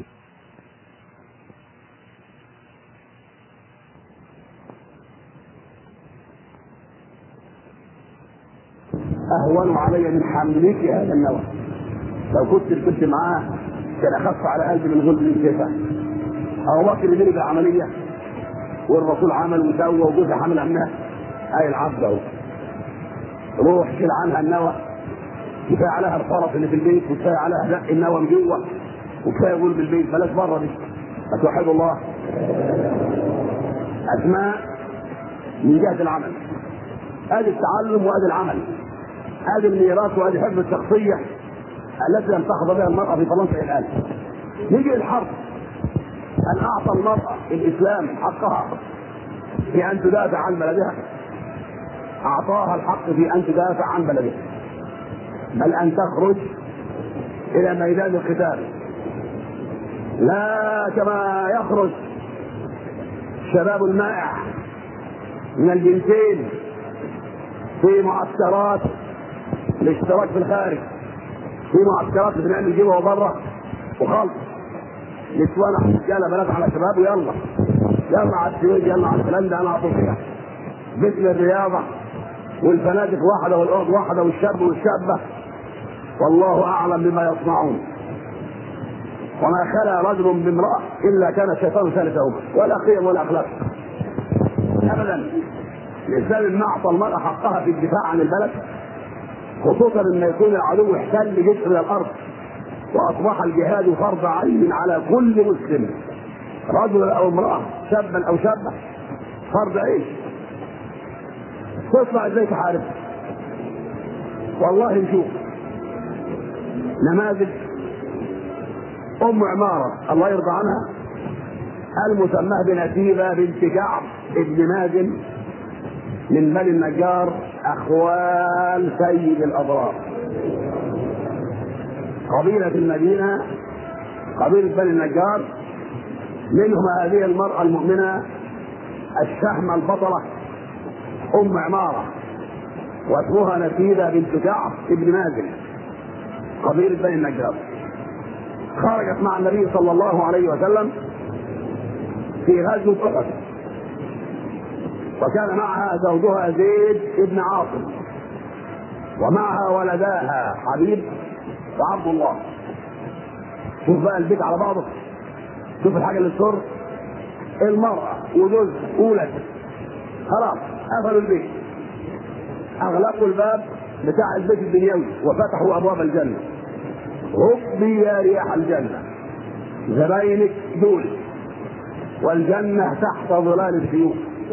اهون علي من حملك هذا النوى لو كنت كنت معاه كان اخف على قلبي من غلب الكفاح ابو بكر يدير بالعمليه والرسول عمل وسوى وجوزها حمل عنها اي العبد اهو روح شيل عنها النوى كفايه عليها الفرس اللي في البيت وكفايه عليها دق النوى من جوه وكفايه غلب البيت بلاش بره دي فتوحد الله اسماء من جهه العمل ادي التعلم وادي العمل ادي الميراث وادي حفظ الشخصيه التي لم تحظى بها المراه في فرنسا الان نيجي للحرب ان اعطى المراه الاسلام حقها في ان تدافع عن بلدها اعطاها الحق في ان تدافع عن بلدها بل ان تخرج الى ميدان القتال لا كما يخرج الشباب المائع من الجنسين في معسكرات الاشتراك في الخارج في معسكرات بنعمل جيبه وبره وخلط نسوان رجاله بنات على شباب ويلا يلا على السويد يلا على الكلام ده انا اعطيها مثل الرياضه والفنادق واحده والاوض واحده والشاب والشابه والله اعلم بما يصنعون وما خلا رجل بامراه الا كان الشيطان ثالثهما ولا قيم ولا اخلاق ابدا الاسلام ما اعطى المراه حقها في الدفاع عن البلد خصوصا ان يكون العدو احتل جزء من الارض واصبح الجهاد فرض عين على كل مسلم رجل او امراه شابا او شابه فرض عين تطلع ازاي تحارب والله نشوف نماذج ام عماره الله يرضى عنها المسماه بنسيبه بنت كعب ابن مازن من بني النجار اخوال سيد الابرار قبيله المدينه قبيله بني النجار منهم هذه المراه المؤمنه الشهمه البطله ام عماره واسمها نسيبه بنت كعب ابن مازن قبيله بني النجار خرجت مع النبي صلى الله عليه وسلم في غزوه احد وكان معها زوجها زيد بن عاصم ومعها ولداها حبيب وعبد الله شوف بقى البيت على بعضه شوف الحاجه اللي تسر المرأة وجوز ولد خلاص قفلوا البيت أغلقوا الباب بتاع البيت الدنيوي وفتحوا أبواب الجنة ربي يا رياح الجنة زباينك دول والجنة تحت ظلال السيوف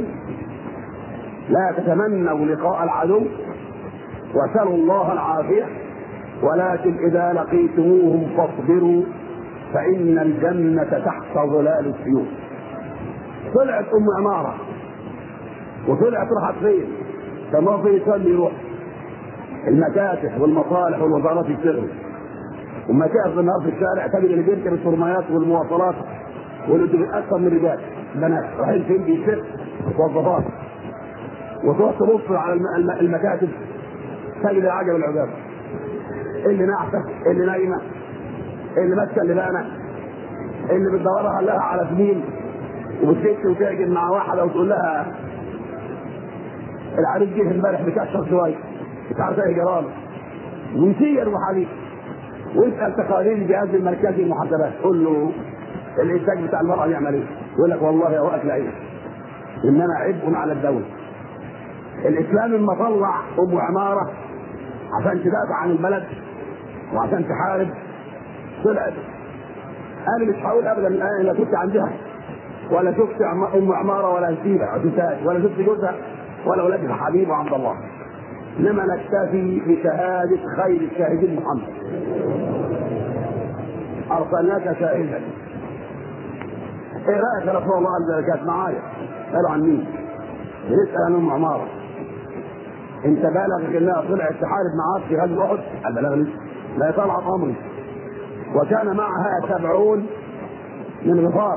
لا تتمنوا لقاء العدو وسلوا الله العافية ولكن إذا لقيتموهم فاصبروا فإن الجنة تحت ظلال السيوف طلعت أم عمارة وطلعت راحت فين؟ كما في يصلي يروح المكاتب والمصالح والوزارات يشتغلوا ومكاتب النهار في الشارع تجد اللي بيركب الترميات والمواصلات واللي اكثر من رجال بنات رايحين فين بيشتغل موظفات وتروح تبص على الم- المكاتب تجد العجب العجاب اللي نعسه اللي نايمه اللي ماسكه اللبانه اللي بتدورها لها على سنين وبتكتب وتعجب مع واحده وتقول لها العريس جه امبارح بكشر شويه مش عارف ايه جرام ويسير وحبيب ويسال تقارير الجهاز المركزي للمحاسبات قول له الانتاج بتاع المراه يعمل ايه؟ يقول لك والله هو اكل عيش انما عبء على الدوله الاسلام لما طلع ام عماره عشان تدافع عن البلد وعشان تحارب طلعت انا مش هقول ابدا الان لا كنت عندها ولا شفت ام عماره ولا نسيبها ولا شفت جوزها ولا ولادها حبيب عبد الله انما نكتفي بشهاده خير الشاهدين محمد ارسلناك شاهدا ايه رايك يا رسول الله قال كانت معايا قالوا عن مين؟ بنسال عن ام عماره انت بالغك انها طلعت تحارب معاك في غزوه احد؟ قال بلغني لا طلعت امري وكان معها سبعون من غفار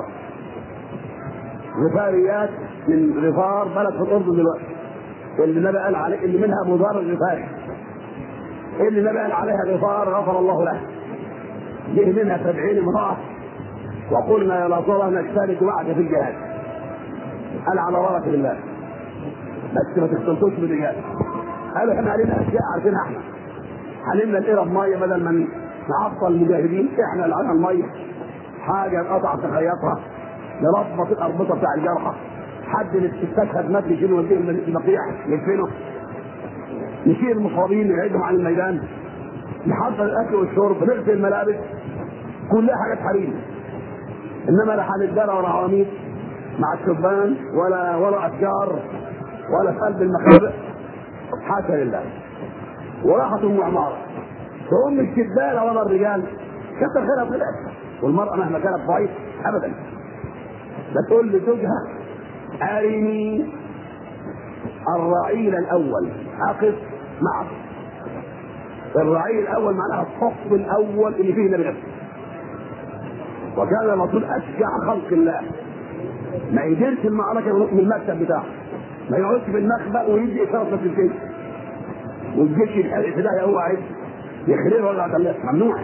غفاريات من غفار بلد في الاردن دلوقتي اللي النبي قال عليه اللي منها ابو ذر الغفاري اللي النبي قال عليها غفار غفر الله له جه منها سبعين امراه وقلنا يا رسول الله نشترك معك في الجهاد قال على بركه الله بس ما تختلطوش بالرجال قالوا احنا علينا اشياء عارفينها احنا علمنا القرب ميه بدل ما نعطل المجاهدين احنا اللي علينا الميه حاجه انقطع تخيطها نربط الاربطه بتاع الجرحى حد من الستات خدمات يشيل وديهم من البقيع يدفنوا نشيل المصابين نعيدهم عن الميدان نحضر الاكل والشرب نغسل الملابس كلها حاجات حريم انما لا هنتجرى ولا عواميد مع الشبان ولا ولا اشجار ولا في قلب المخابئ حاشا لله وراحت ام عماره تقوم الشبانه ولا الرجال كتر خيرها طلعت والمراه مهما كانت ضعيف ابدا بتقول لزوجها ارني الرعيل الاول اقف معك الرعيل الاول معناها الصف الاول اللي فيه النبي نفسه وكان الرسول اشجع خلق الله ما يديرش المعركه من المكتب بتاعه ما يقعدش في المخبأ ويدي اشاره في الجيش والجيش يتحرق في ده هو عايز يخربه ولا يعمل ممنوع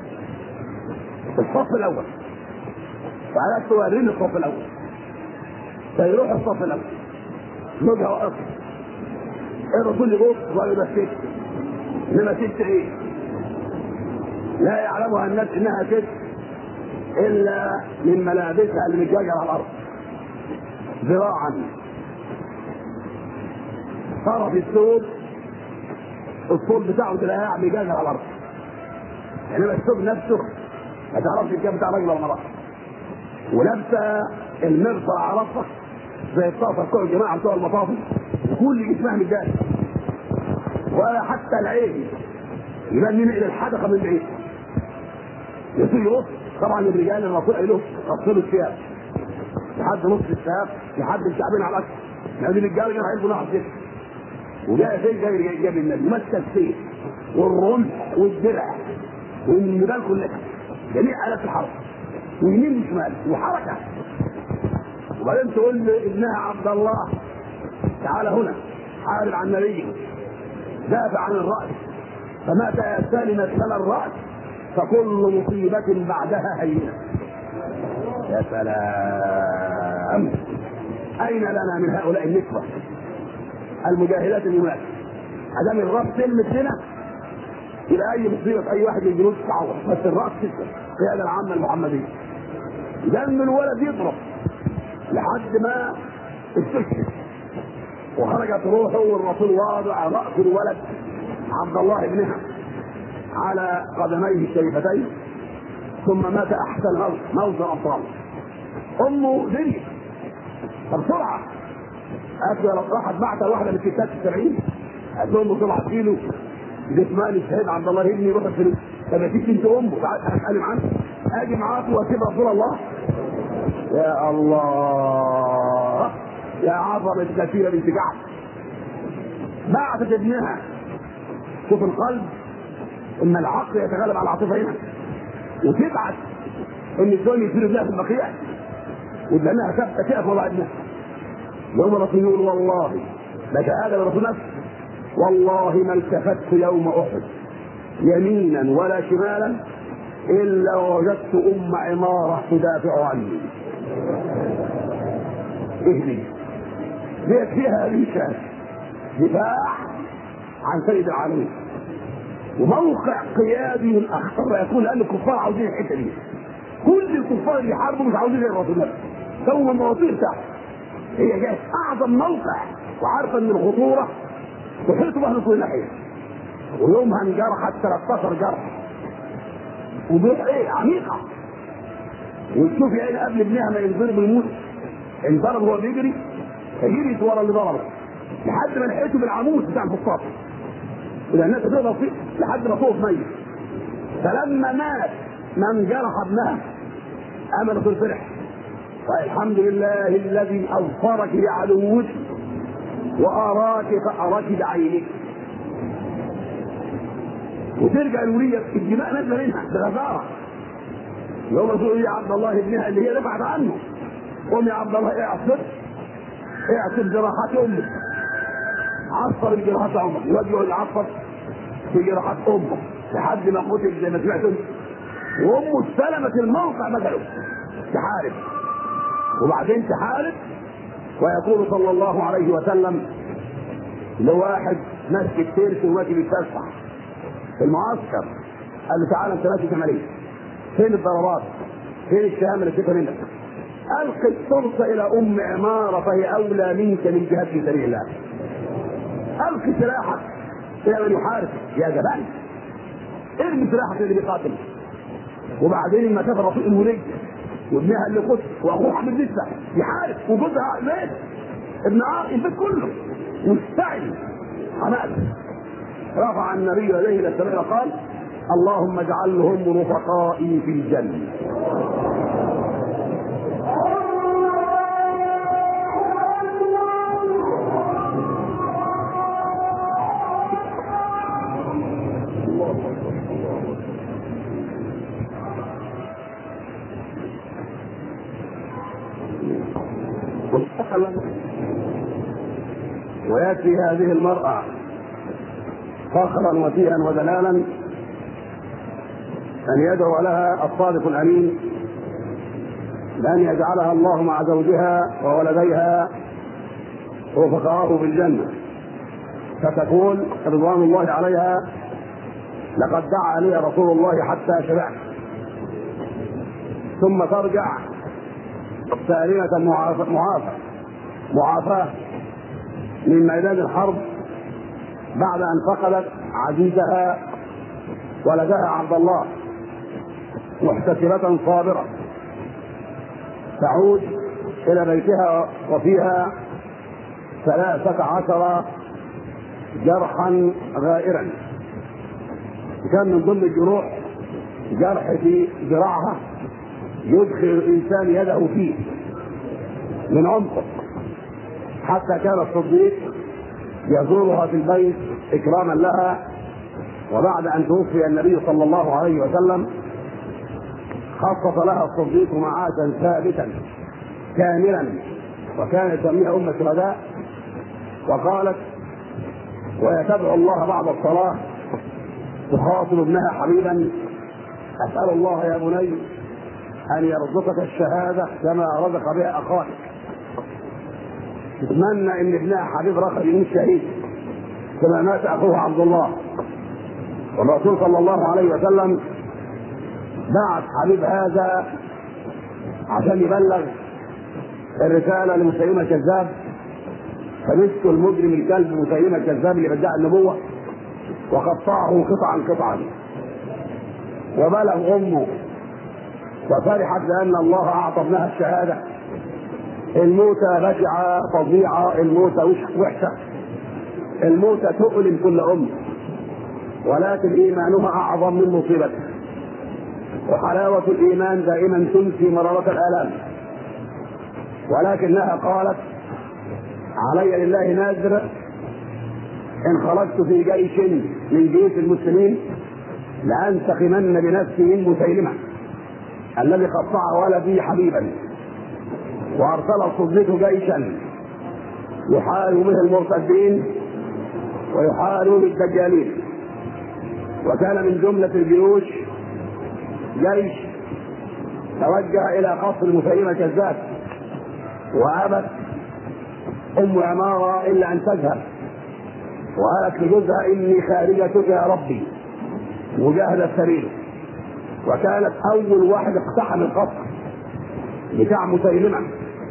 الصف الاول فعلت توريني الصف الاول فيروح الصف الاول زوجها وقف الرسول يبص وقال ده ست انما ست ايه؟ لا يعلمها الناس انها ست الا من ملابسها اللي متجاجره على الارض ذراعا طرف الثوب الثوب بتاعه تلاقيه بيجاجر على الارض انما الثوب نفسه ما تعرفش الكام بتاع راجل ولا مرأة ولابسه المرفع على راسها زي الطاسه بتوع الجماعه بتوع المطافي كل جسمها متجاجر ولا حتى العين يبان من الى الحدقه من بعيد يصير يبص طبعا الرجال الرسول قال له غسلوا الثياب لحد نص الثياب لحد الكعبين على الاكثر لان الرجال كانوا هيلبسوا نحو كده وجاء زي جاي جاب النبي مسك السيف والرمح والدرع والنبال كلها جميع آلات الحرب ويمين وشمال وحركة وبعدين تقول لابنها عبد الله تعال هنا حارب عن نبيه دافع عن الرأس فمتى سلمت لنا الرأس فكل مصيبة بعدها هينة يا سلام أين لنا من هؤلاء النسوة المجاهدات المنافق ادام الراس سلمت لنا يبقى اي مصيبه في اي واحد من الجنود تعوض بس الراس تسلم القياده العامه المحمديه دم الولد يضرب لحد ما استشهد وخرجت روحه والرسول واضع راس الولد عبد الله ابنها على قدميه الشريفتين ثم مات احسن موت موت الابطال امه دري فبسرعه قالت له راحت بعت واحده من الستات السبعين قالت لهم بسرعه شيلوا جسمان الشهيد عبد الله ابني روح الفلوس طب يا ستي انت امه تعالى اتكلم عنه اجي معاك واسيب رسول الله يا الله يا عظمة كثيرة بنت كعب بعثت ابنها شوف القلب ان العقل يتغلب على العاطفه هنا وتبعت ان الدنيا يصير ابنها في البقيع وتلاقيها ثابته تقف وضع ابنها يوم الرسول يقول والله ده شهاده للرسول نفسه والله ما التفت يوم احد يمينا ولا شمالا الا وجدت ام عماره تدافع عني اهدي ليت فيها ريشه دفاع عن سيد العالمين وموقع قيادي الاخطر يكون لان الكفار عاوزين الحته دي كل الكفار اللي يحاربوا مش عاوزين غير الرسول نفسه سووا المواطير تحت هي جايه اعظم موقع وعارفه ان الخطوره تحيط بها من كل ناحيه ويومها انجرحت 13 جرح وضوح ايه عميقه وتشوف عين قبل ابنها ما ينضرب ويموت انضرب وهو بيجري فجريت ورا اللي ضربه لحد ما لحقته بالعمود بتاع الفطاط اذا الناس تقدر فيه لحد ما فوق ميت فلما مات من جرح ابنها املت الفرح والحمد لله الذي اظفرك بعدوك واراك فاراك بعينك وترجع الولية الدماء نازله منها بغزاره يوم تقول يا عبد الله ابنها اللي هي دفعت عنه قوم يا عبد الله اعصر اعصر جراحات امك عصر الجراحات امك الواد يقعد يعصر في جراحات امه لحد ما قتل زي ما سمعتم وامه استلمت الموقع بدله تحارب وبعدين تحارب ويقول صلى الله عليه وسلم لواحد ماسك الترس وماشي بيتفسح في المعسكر قال له تعالى انت ماشي شماليه فين الضربات؟ فين الشهامه اللي شفتها منك؟ القي الترس الى ام عماره فهي اولى منك للجهاد في سبيل الله. القي سلاحك الى من يحارب يا جبان. ارمي سلاحك اللي بيقاتل. وبعدين لما شاف الرسول الولي وابنها اللي قتل واخوه حبيب لسه يحارب وجوزها مات ابن عار البيت كله مستعد حماس رفع النبي يديه الى السماء وقال اللهم اجعلهم رفقائي في الجنه وياتي هذه المراه فخرا وفيها ودلالا أن يدعو لها الصادق الأمين بأن يجعلها الله مع زوجها وولديها رفقاءه في الجنة فتقول رضوان الله عليها لقد دعا لي رسول الله حتى شبعت ثم ترجع سالمة معافى معافى معافاة من ميدان الحرب بعد أن فقدت عزيزها ولدها عبد الله محتسبة صابرة تعود إلى بيتها وفيها ثلاثة عشر جرحا غائرا كان من ضمن الجروح جرح في ذراعها يدخل الإنسان يده فيه من عمقه حتى كان الصديق يزورها في البيت إكراما لها وبعد أن توفي النبي صلى الله عليه وسلم خصص لها الصديق معاشا ثابتا كاملا وكان يسميها أم الشهداء وقالت وهي تدعو الله بعد الصلاة تخاطب ابنها حبيبا أسأل الله يا بني أن يرزقك الشهادة كما رزق بها أخاك تتمنى أن ابنها حبيب رخل يموت شهيد كما مات أخوه عبد الله والرسول صلى الله عليه وسلم بعث حبيب هذا عشان يبلغ الرسالة لمسيلمة الكذاب فمسكوا المجرم الكلب مسيلمة الكذاب اللي بدع النبوة وقطعه قطعا قطعا وبلغ أمه وفرحت لأن الله أعطى ابنها الشهادة الموتى بشعة فظيعة الموتى وحشة الموتى تؤلم كل أم ولكن إيمانها أعظم من مصيبتها وحلاوة الإيمان دائما تنسي مرارة الآلام ولكنها قالت علي لله نذر إن خرجت في جيش من جيوش المسلمين لأنتقمن بنفسي من مسيلمة الذي قطع ولدي حبيبا وأرسل الصديق جيشا يحارب به المرتدين ويحارب بالدجالين وكان من جملة الجيوش جيش توجه إلى قصر مسيلمة كذاب وأبت أم عمارة إلا أن تذهب وقالت لجوزها إني خارجتك يا ربي وجاهدت سبيله وكانت أول واحد اقتحم القصر بتاع مسيلمة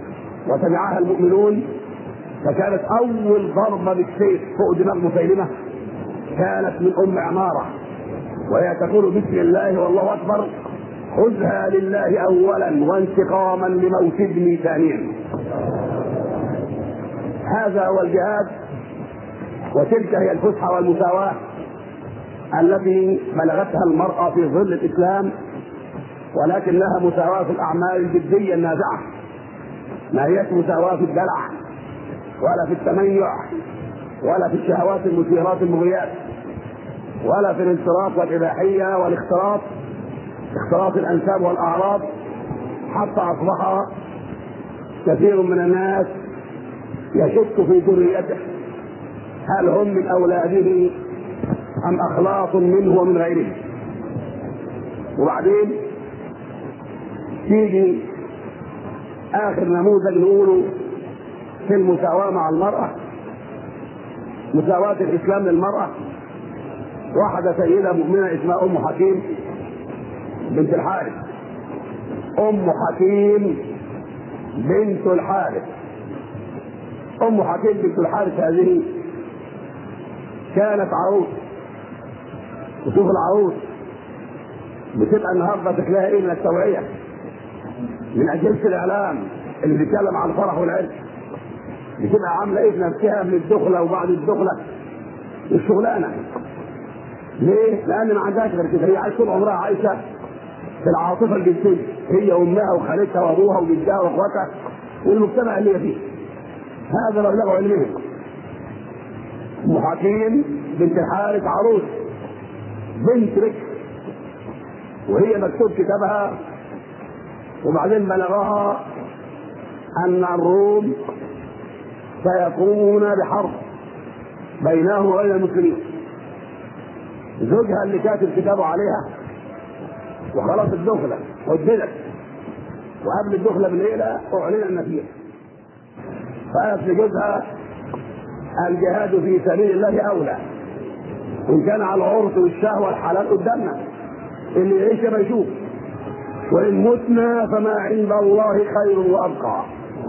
وسمعها المؤمنون فكانت اول ضربه بالسيف فوق دماغ مسيلمه كانت من ام عماره وهي تقول بسم الله والله اكبر خذها لله اولا وانتقاما لموت ابني ثانيا هذا هو الجهاد وتلك هي الفسحه والمساواه التي بلغتها المراه في ظل الاسلام ولكنها مساواه في الاعمال الجديه النافعه ما هيش مساواه في الدلع ولا في التميع ولا في الشهوات المثيرات المغريات ولا في الانصراف والإباحية والاختلاط اختلاط الأنساب والأعراض حتى أصبح كثير من الناس يشك في ذريته هل هم من أولاده أم أخلاط منه ومن غيره وبعدين تيجي آخر نموذج نقوله في المساواة مع المرأة مساواة الإسلام للمرأة واحدة سيدة مؤمنة اسمها أم حكيم بنت الحارث أم حكيم بنت الحارث أم حكيم بنت الحارث هذه كانت عروس وشوف العروس بتبقى النهارده شكلها ايه من التوعيه من اجهزه الاعلام اللي بيتكلم عن الفرح والعرس بتبقى عامله ايه في نفسها من الدخله وبعد الدخله الشغلانه ليه؟ لان ما عندهاش غير كده هي عايشه طول عمرها عايشه في العاطفه الجنسيه هي وامها وخالتها وابوها وجدها واخواتها والمجتمع اللي هي فيه هذا مبلغ علمهم ام حكيم بنت الحارث عروس بنت بكر وهي مكتوب كتابها وبعدين بلغها ان الروم سيقومون بحرب بينهم وبين المسلمين زوجها اللي كاتب كتابه عليها وخلاص الدخلة حددت وقبل الدخلة بليلة أعلن النتيجة قالت لجوزها الجهاد في سبيل الله أولى إن كان على العرس والشهوة الحلال قدامنا اللي يعيش ما يشوف وإن متنا فما عند الله خير وأبقى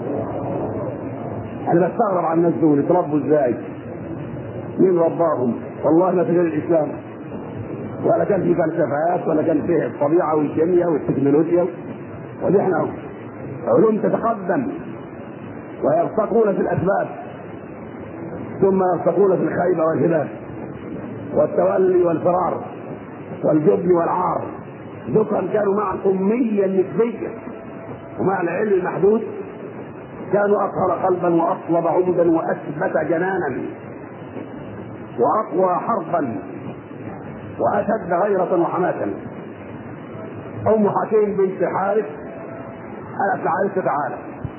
أنا بستغرب عن الناس دول اتربوا إزاي؟ مين رباهم؟ والله ما في غير الإسلام ولا كان في فلسفات ولا كان فيه الطبيعه والكيمياء والتكنولوجيا ودي احنا علوم تتقدم ويرتقون في الاسباب ثم يرتقون في الخيبه والهباب والتولي والفرار والجبن والعار ذكرا كانوا مع الأمية النسبية ومع العلم المحدود كانوا أطهر قلبا وأصلب عودا وأثبت جنانا وأقوى حربا واشد غيرة وحماسا ام حكيم بنت حارث قالت لعائشة تعالى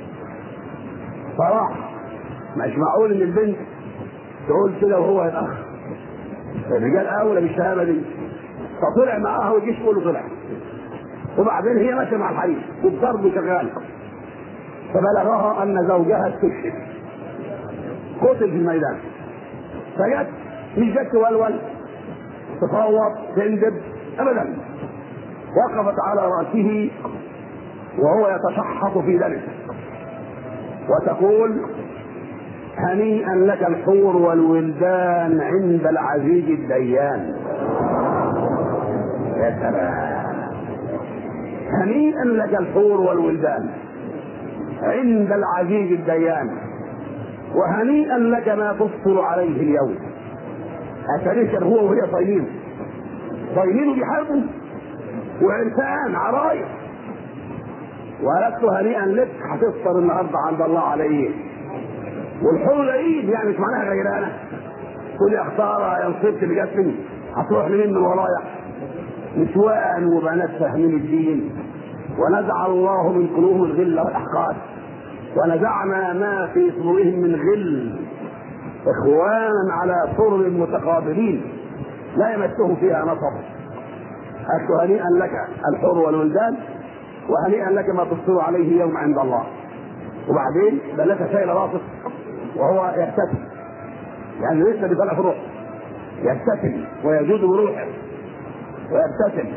فراح مش معقول ان البنت تقول كده وهو يتأخر الرجال اولى بالشهاده دي فطلع معاها والجيش كله طلع وبعدين هي ماشيه مع الحريم والضرب شغال فبلغها ان زوجها استشهد قتل في الميدان فجت مش جت ولول تفاوض تندب ابدا وقفت على راسه وهو يتشحط في ذلك وتقول هنيئا لك الحور والولدان عند العزيز الديان يا سلام هنيئا لك الحور والولدان عند العزيز الديان وهنيئا لك ما تفطر عليه اليوم عشان كان هو وهي صايمين صايمين وبيحاربوا وعرسان عرايس وقالت له هنيئا لك هتفطر النهارده عند الله على ايه؟ والحور العيد يعني مش معناها غيرانه تقول يا خساره يا نصيبتي اللي جت مني هتروح لمين من ورايا؟ نسوان وبنات فاهمين الدين ونزع الله من قلوبهم الغل والاحقاد ونزعنا ما في صدورهم من غل اخوانا على سرر متقابلين لا يمسهم فيها نصب قالت هنيئا لك الحر والولدان وهنيئا لك ما تصبر عليه يوم عند الله وبعدين بلتها شايله راسه وهو يبتسم يعني لسه بيطلع في الروح يبتسم ويجود بروحه ويبتسم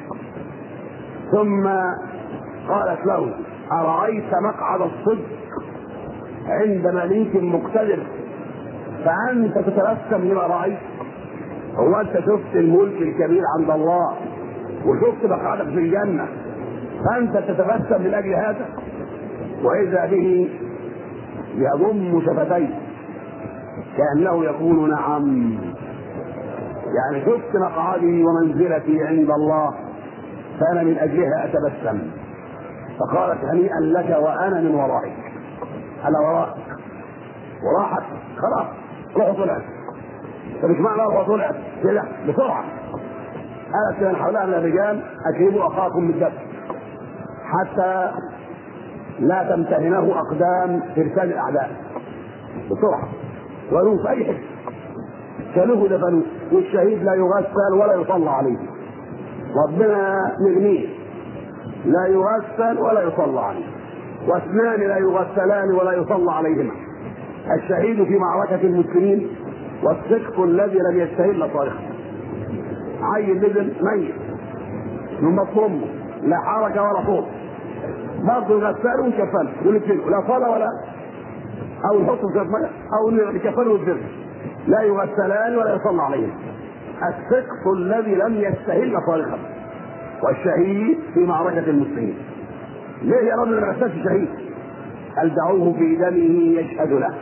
ثم قالت له أرأيت مقعد الصدق عند مليك مقتدر فانت تتبسم لما رايت هو انت شفت الملك الكبير عند الله وشفت مقعدك في الجنه فانت تتبسم من اجل هذا واذا به يضم شفتيه كانه يقول نعم يعني شفت مقعدي ومنزلتي عند الله فانا من اجلها اتبسم فقالت هنيئا لك وانا من ورائك انا وراءك وراحت خلاص روحوا طلعت فمش معنى روحوا طلعت كده بسرعه قالت من حولها من الرجال اجيبوا اخاكم بالدفع حتى لا تمتهنه اقدام فرسان الاعداء بسرعه ولو في اي حته شالوه دفنوه والشهيد لا يغسل ولا يصلى عليه ربنا يغنيه لا يغسل ولا يصلى عليه واثنان لا يغسلان ولا يصلى عليهما الشهيد في معركة المسلمين والسقط الذي لم يستهل صارخا عيل نزل ميت من بطن لا حركة ولا صوت برضه يغسله ويكفنه ويكفنه لا صلاة ولا أو يحطه في مية أو يكفنه ويكفنه لا يغسلان ولا يصلى عليهم السقط الذي لم يستهل صارخا والشهيد في معركة المسلمين ليه يا رب ما غسلش شهيد قال دعوه في دمه يشهد له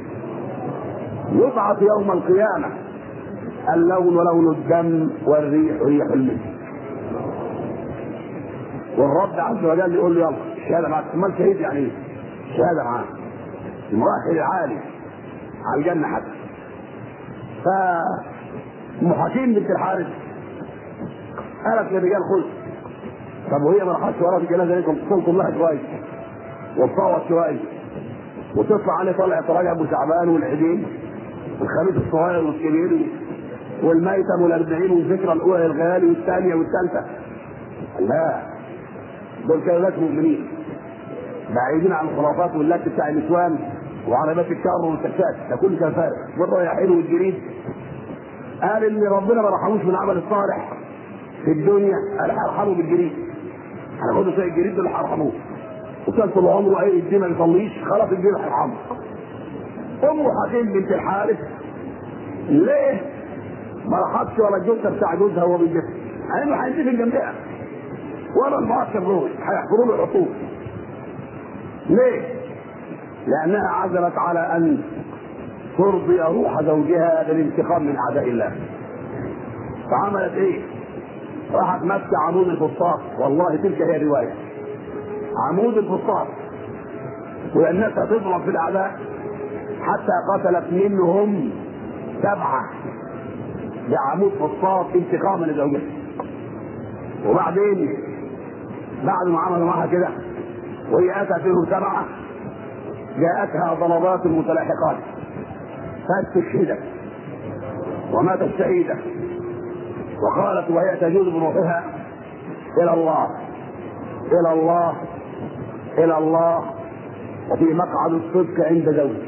يبعث يوم القيامة اللون لون الدم والريح ريح المسك والرب عز وجل يقول له يلا الشهادة معك امال شهيد يعني ايه؟ الشهادة معاه المؤهل العالي على الجنة حتى فأم حكيم بنت الحارث قالت للرجال خذ طب وهي ما راحتش ورا في الجنازه ليكم تصلكم لها شويه وتصوت شويه وتطلع عليه طلعة رجب وشعبان والعيدين الخميس الصغير والكبير والميتم والأربعين والذكرى الأولى الغالي والثانية والثالثة لا دول كانوا ناس مؤمنين بعيدين عن الخرافات واللك بتاع النسوان وعربات الشر والسكات ده كله كان فارق والرياحين والجريد قال ان ربنا ما رحموش من العمل الصالح في الدنيا قال هرحمه بالجريد هناخده زي الجريد دول هرحموه وكان طول عمره ايه الدين ما يصليش خلاص الدين هيرحمه ام حكيم بنت الحارث ليه ما راحتش ولا الجثه بتاع جوزها وهو بيجسد لانه هيندفن جنبها ولا المعسكر دول هيحفروا له العطور ليه؟ لانها عزمت على ان ترضي روح زوجها للانتقام من اعداء الله فعملت ايه؟ راحت ماسكه عمود الفسطاط والله تلك هي الروايه عمود الفسطاط والناس هتضرب في الاعداء حتى قتلت منهم سبعه بعمود فسطاط انتقاما لزوجها وبعدين بعد ما عملوا معها كده وهي اتت منهم سبعه جاءتها ضربات متلاحقات فاستشهدت وماتت شهيده وقالت وهي تجوز بروحها الى الله الى الله الى الله وفي مقعد الصدق عند زوجي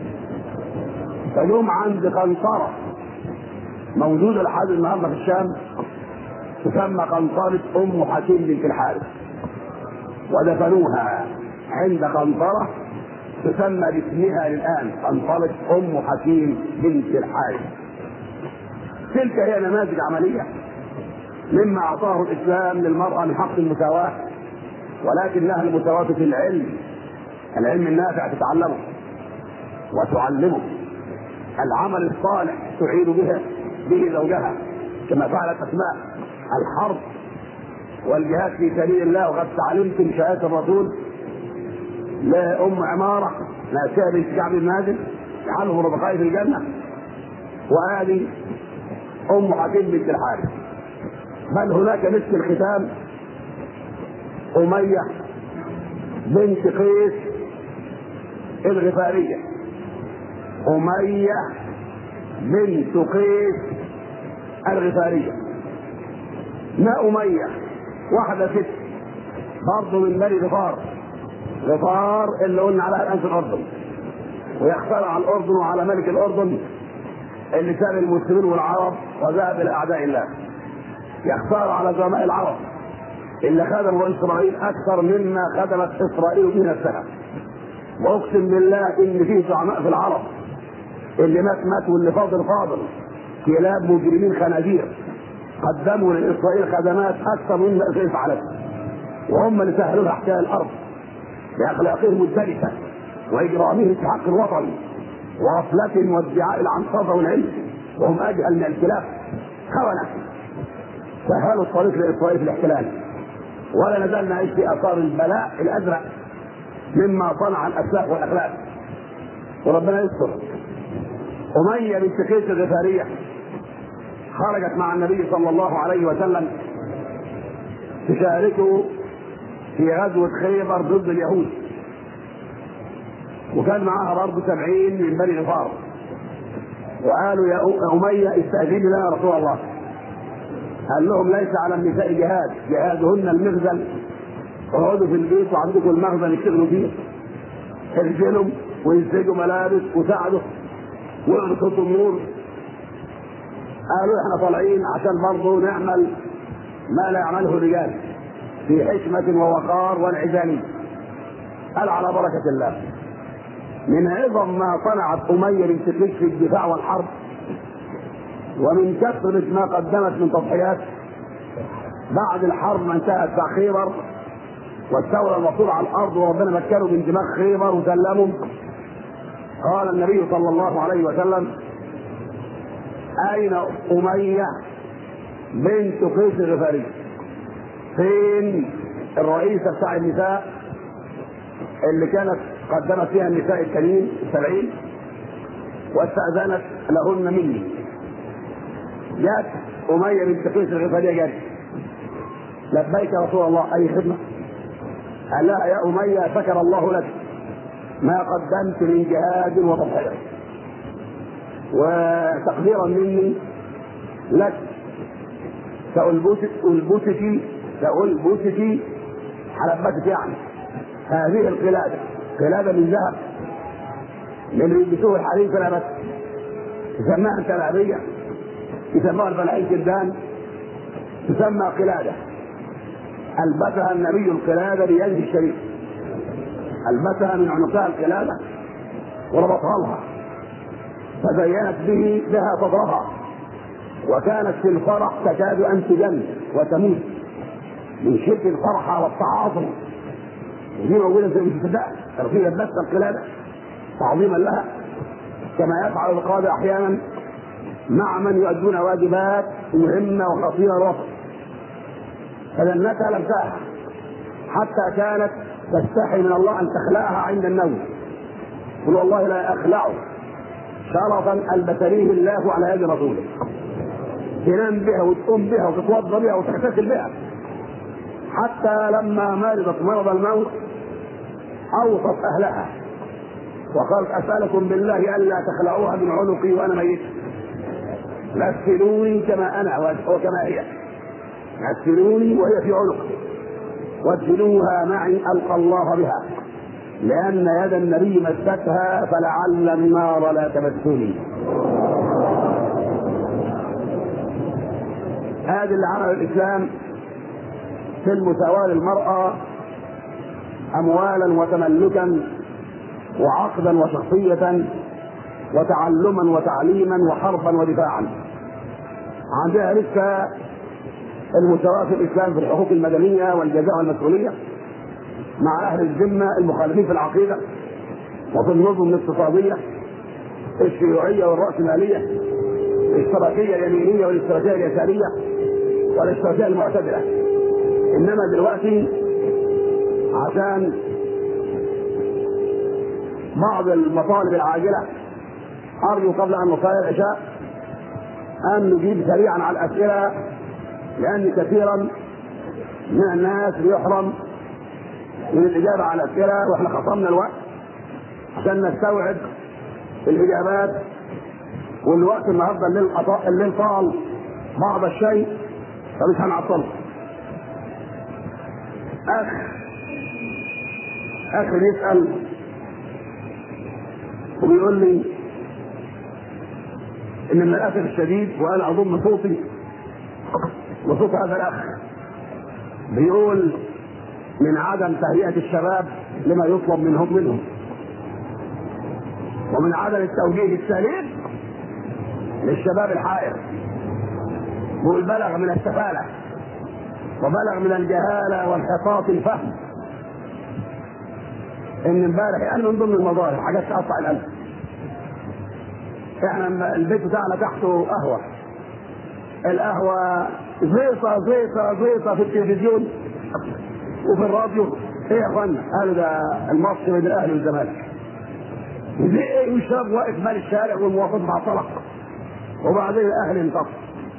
فيوم عند قنطرة موجودة لحد النهارده في الشام تسمى قنطرة أم حكيم بنت الحارث ودفنوها عند قنطرة تسمى باسمها الآن قنطرة أم حكيم بنت الحارث تلك هي نماذج عملية مما أعطاه الإسلام للمرأة من حق المساواة ولكنها المساواة في العلم العلم النافع تتعلمه وتعلمه العمل الصالح تعين به به زوجها كما فعلت أسماء الحرب والجهاد في سبيل الله وقد تعلمتم شهادة الرسول لأم عمارة ناسية بنت كعب المازن جعلهم رفقائي في الجنة وهذه أم حكيم بنت الحارث بل هناك مثل الختام أمية بنت قيس الغفارية أمية بنت قيس الغفارية ما أمية واحدة ست برضه من بني غفار غفار اللي قلنا عليها الآن في الأردن ويختار على الأردن وعلى ملك الأردن اللي ساب المسلمين والعرب وذهب إلى أعداء الله يختار على زعماء العرب اللي خدموا اسرائيل اكثر مما خدمت اسرائيل من السنه واقسم بالله ان فيه زعماء في العرب اللي مات مات واللي فاضل فاضل كلاب مجرمين خنازير قدموا لاسرائيل خدمات اكثر مما اسرائيل فعلت وهم اللي سهلوا لها احكام الارض باخلاقهم الدنسه واجرامهم في حق الوطن وغفلتهم وادعاء العنصره والعلم وهم اجهل من الكلاب خونه سهلوا الطريق لاسرائيل في الاحتلال ولا نزال نعيش في اثار البلاء الازرق مما صنع الاسلاف والاخلاق وربنا يستر أمية بنت قيس الغفارية خرجت مع النبي صلى الله عليه وسلم تشاركه في غزوة خيبر ضد اليهود وكان معاها برضه سبعين من بني غفار وقالوا يا أمية استأذني لنا يا رسول الله قال لهم ليس على النساء جهاد جهادهن المخزن اقعدوا في البيت وعندكم المخزن يشتغلوا فيه ارجلوا وينسجوا ملابس وساعدوا ويرقصوا النور قالوا احنا طالعين عشان برضه نعمل ما لا يعمله الرجال في حكمة ووقار وانعزال قال على بركة الله من عظم ما صنعت أمية بنت قيس في الدفاع والحرب ومن كثرة ما قدمت من تضحيات بعد الحرب ما انتهت مع خيبر واستولى المطلوب على الارض وربنا مكنه من دماغ خيبر وسلمهم قال النبي صلى الله عليه وسلم اين اميه بنت قيس الغفاري فين الرئيسه بتاع النساء اللي كانت قدمت فيها النساء التانيين السبعين واستاذنت لهن مني جاءت اميه بنت قيس الغفاريه جاءت لبيك يا رسول الله اي خدمه قال لها يا اميه شكر الله لك ما قدمت من جهاد وتضحيه وتقديرا مني لك سألبسك ألبسك سألبسك حلبتك يعني هذه القلادة قلادة من ذهب من يلبسوه الحريم في الأبد يسماها التلابية يسموها الفلاحين جدان تسمى قلادة ألبسها النبي القلادة بيده الشريف ألبسها من عنقها القلادة وربطها لها فزينت به بها صدرها وكانت في الفرح تكاد أن تجن وتموت من شدة الفرحة والتعاطف ودي موجودة في المصدقة ترفيه لبست القلادة تعظيما لها كما يفعل القادة أحيانا مع من يؤدون واجبات مهمة وخطيرة الوسط فجنتها لبسها حتى كانت تستحي من الله ان تخلعها عند النوم قل والله لا اخلعه شرفا البتريه الله على يد رسوله تنام بها وتقوم بها وتتوضا بها وتغتسل بها حتى لما مرضت مرض الموت اوصت اهلها وقالت اسالكم بالله الا تخلعوها من عنقي وانا ميت غسلوني كما انا وكما هي غسلوني وهي في عنقي وادخلوها معي القى الله بها لان يد النبي مستها فلعل النار لا تمسني هذا اللي عمل الاسلام في المساواه للمراه اموالا وتملكا وعقدا وشخصيه وتعلما وتعليما وحربا ودفاعا عندها لسه المساواة في الإسلام في الحقوق المدنية والجزاء والمسؤولية مع أهل الذمة المخالفين في العقيدة وفي النظم الاقتصادية الشيوعية والرأسمالية الاشتراكية اليمينية والاشتراكية اليسارية والاشتراكية المعتدلة إنما دلوقتي عشان بعض المطالب العاجلة أرجو قبل أن نصلي العشاء أن نجيب سريعا على الأسئلة لأن كثيرا من الناس بيحرم من الإجابة على الأسئلة وإحنا خصمنا الوقت عشان نستوعب الإجابات والوقت النهارده الليل الليل طال بعض الشيء فمش هنعطله. أخ أخ بيسأل وبيقول لي إن من الأسف الشديد وأنا أضم صوتي وصوت هذا الاخ بيقول من عدم تهيئه الشباب لما يطلب منهم منهم ومن عدم التوجيه السليم للشباب الحائر بلغ من السفالة وبلغ من الجهالة وانحطاط الفهم ان امبارح يعني من ضمن المظاهر حاجات تقطع القلب احنا البيت بتاعنا تحته قهوة القهوة زيطة زيطة زيطة في التلفزيون وفي الراديو ايه يا اخوانا؟ قالوا ده الماتش بين الاهلي والزمالك زي وشاب واقف مال الشارع والمواطن مع طلق وبعدين الاهلي انتصر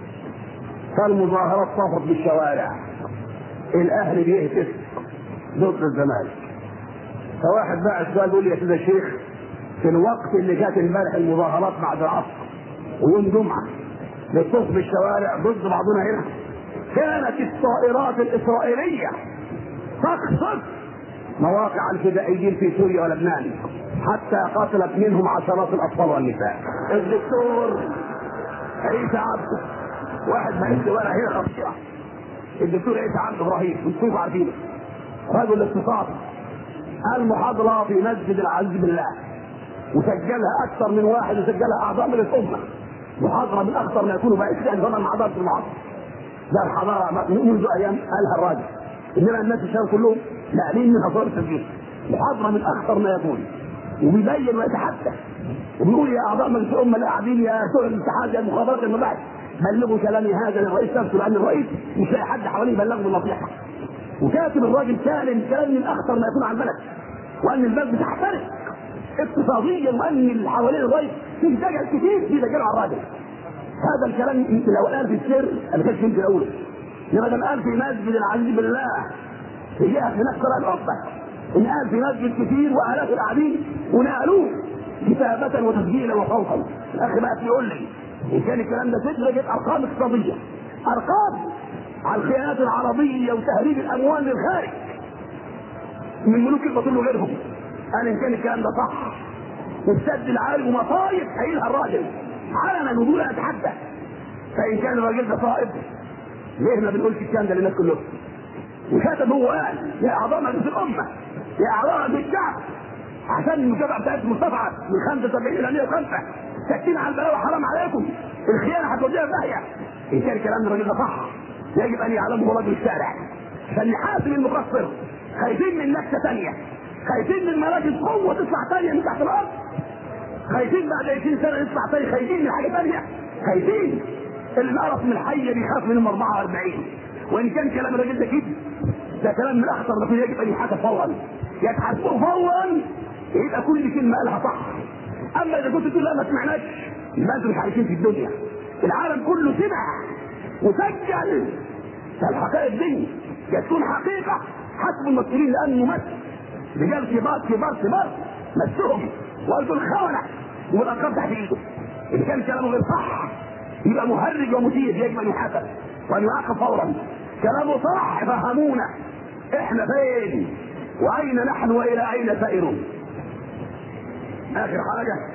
فالمظاهرات طافت بالشوارع الاهلي بيهتف ضد الزمالك فواحد بقى السؤال بيقول لي يا سيدي الشيخ في الوقت اللي كانت امبارح المظاهرات بعد العصر ويوم جمعه بتطوف بالشوارع ضد بعضنا هنا كانت الطائرات الاسرائيليه تقصف مواقع الفدائيين في سوريا ولبنان حتى قتلت منهم عشرات الاطفال والنساء الدكتور عيسى عبده واحد ما يكتب ورقه هنا خطيره الدكتور عيسى عبد ابراهيم انتم عارفينه رجل اقتصاد المحاضره في مسجد العزيز بالله وسجلها اكثر من واحد وسجلها اعضاء من الامه محاضره من اكثر ما يكون بعيد عن زمن حضاره المعاصر ده الحضاره منذ ايام قالها الراجل انما الناس الشباب كلهم ناقلين من اثار التسجيل محاضره من اكثر ما يكون وبيبين ويتحدث وبيقول يا اعضاء مجلس الامه اللي قاعدين يا بتوع الاتحاد يا مخابرات المباحث بلغوا كلامي هذا للرئيس نفسه لان الرئيس مش لاقي حد حواليه يبلغه بالنصيحه وكاتب الراجل كلام كلام من اخطر ما يكون على البلد وان البلد بتحترق اقتصاديا وان اللي حوالين الرئيس في دجل كتير في دجل على الراجل هذا الكلام يمكن لو قال في السر انا كنت يمكن اقوله انما ده قال في مسجد العزيز بالله في جهه في نفس الامه ان قال في مسجد كتير والاف القاعدين ونقلوه كتابة وتسجيلا وصوتا الاخ بقى يقول لي ان كان الكلام ده صدق جت ارقام اقتصاديه ارقام على الخيانات العربيه وتهريب الاموال للخارج من ملوك البطول وغيرهم قال ان كان الكلام ده صح والسد العالي ومصايب قايلها الراجل علنا ودون اتحدى فان كان الراجل ده صائب ليه ما بنقولش الكلام ده للناس كلهم وكتب هو قال يا اعضاء مجلس الامه يا اعضاء مجلس الشعب عشان المتابعه بتاعت مستضعف من 75 الى 105 ساكتين على البلاوي حرام عليكم الخيانه هتوديها في داهيه ان كان الكلام ده الراجل ده صح يجب ان يعلمه رجل الشارع عشان نحاسب المقصر خايفين من نكسه ثانيه خايفين من مراكز قوه تطلع ثانيه من تحت الارض خايفين بعد 20 سنه يطلع ثاني خايفين من حاجه ثانيه خايفين اللي نعرف من الحي بيخاف منهم 44 وان كان كلام الراجل ده كده ده كلام من اخطر ما فيه يجب ان يحاسب فورا يتحاسبوه فورا يبقى كل كلمه قالها صح اما اذا كنت تقول لا ما سمعناش يبقى انتوا مش عايشين في الدنيا العالم كله سمع وسجل فالحقائق دي تكون حقيقه حسب المسؤولين لانه مس رجال كبار كبار كبار مسهم وقالوا الخونه والارقام تحت ايده ان كان كلامه غير صح يبقى مهرج ومثير يجب ان يحاسب وان يعاقب فورا كلامه صح فهمونا احنا فين واين نحن والى اين سائرون اخر حاجه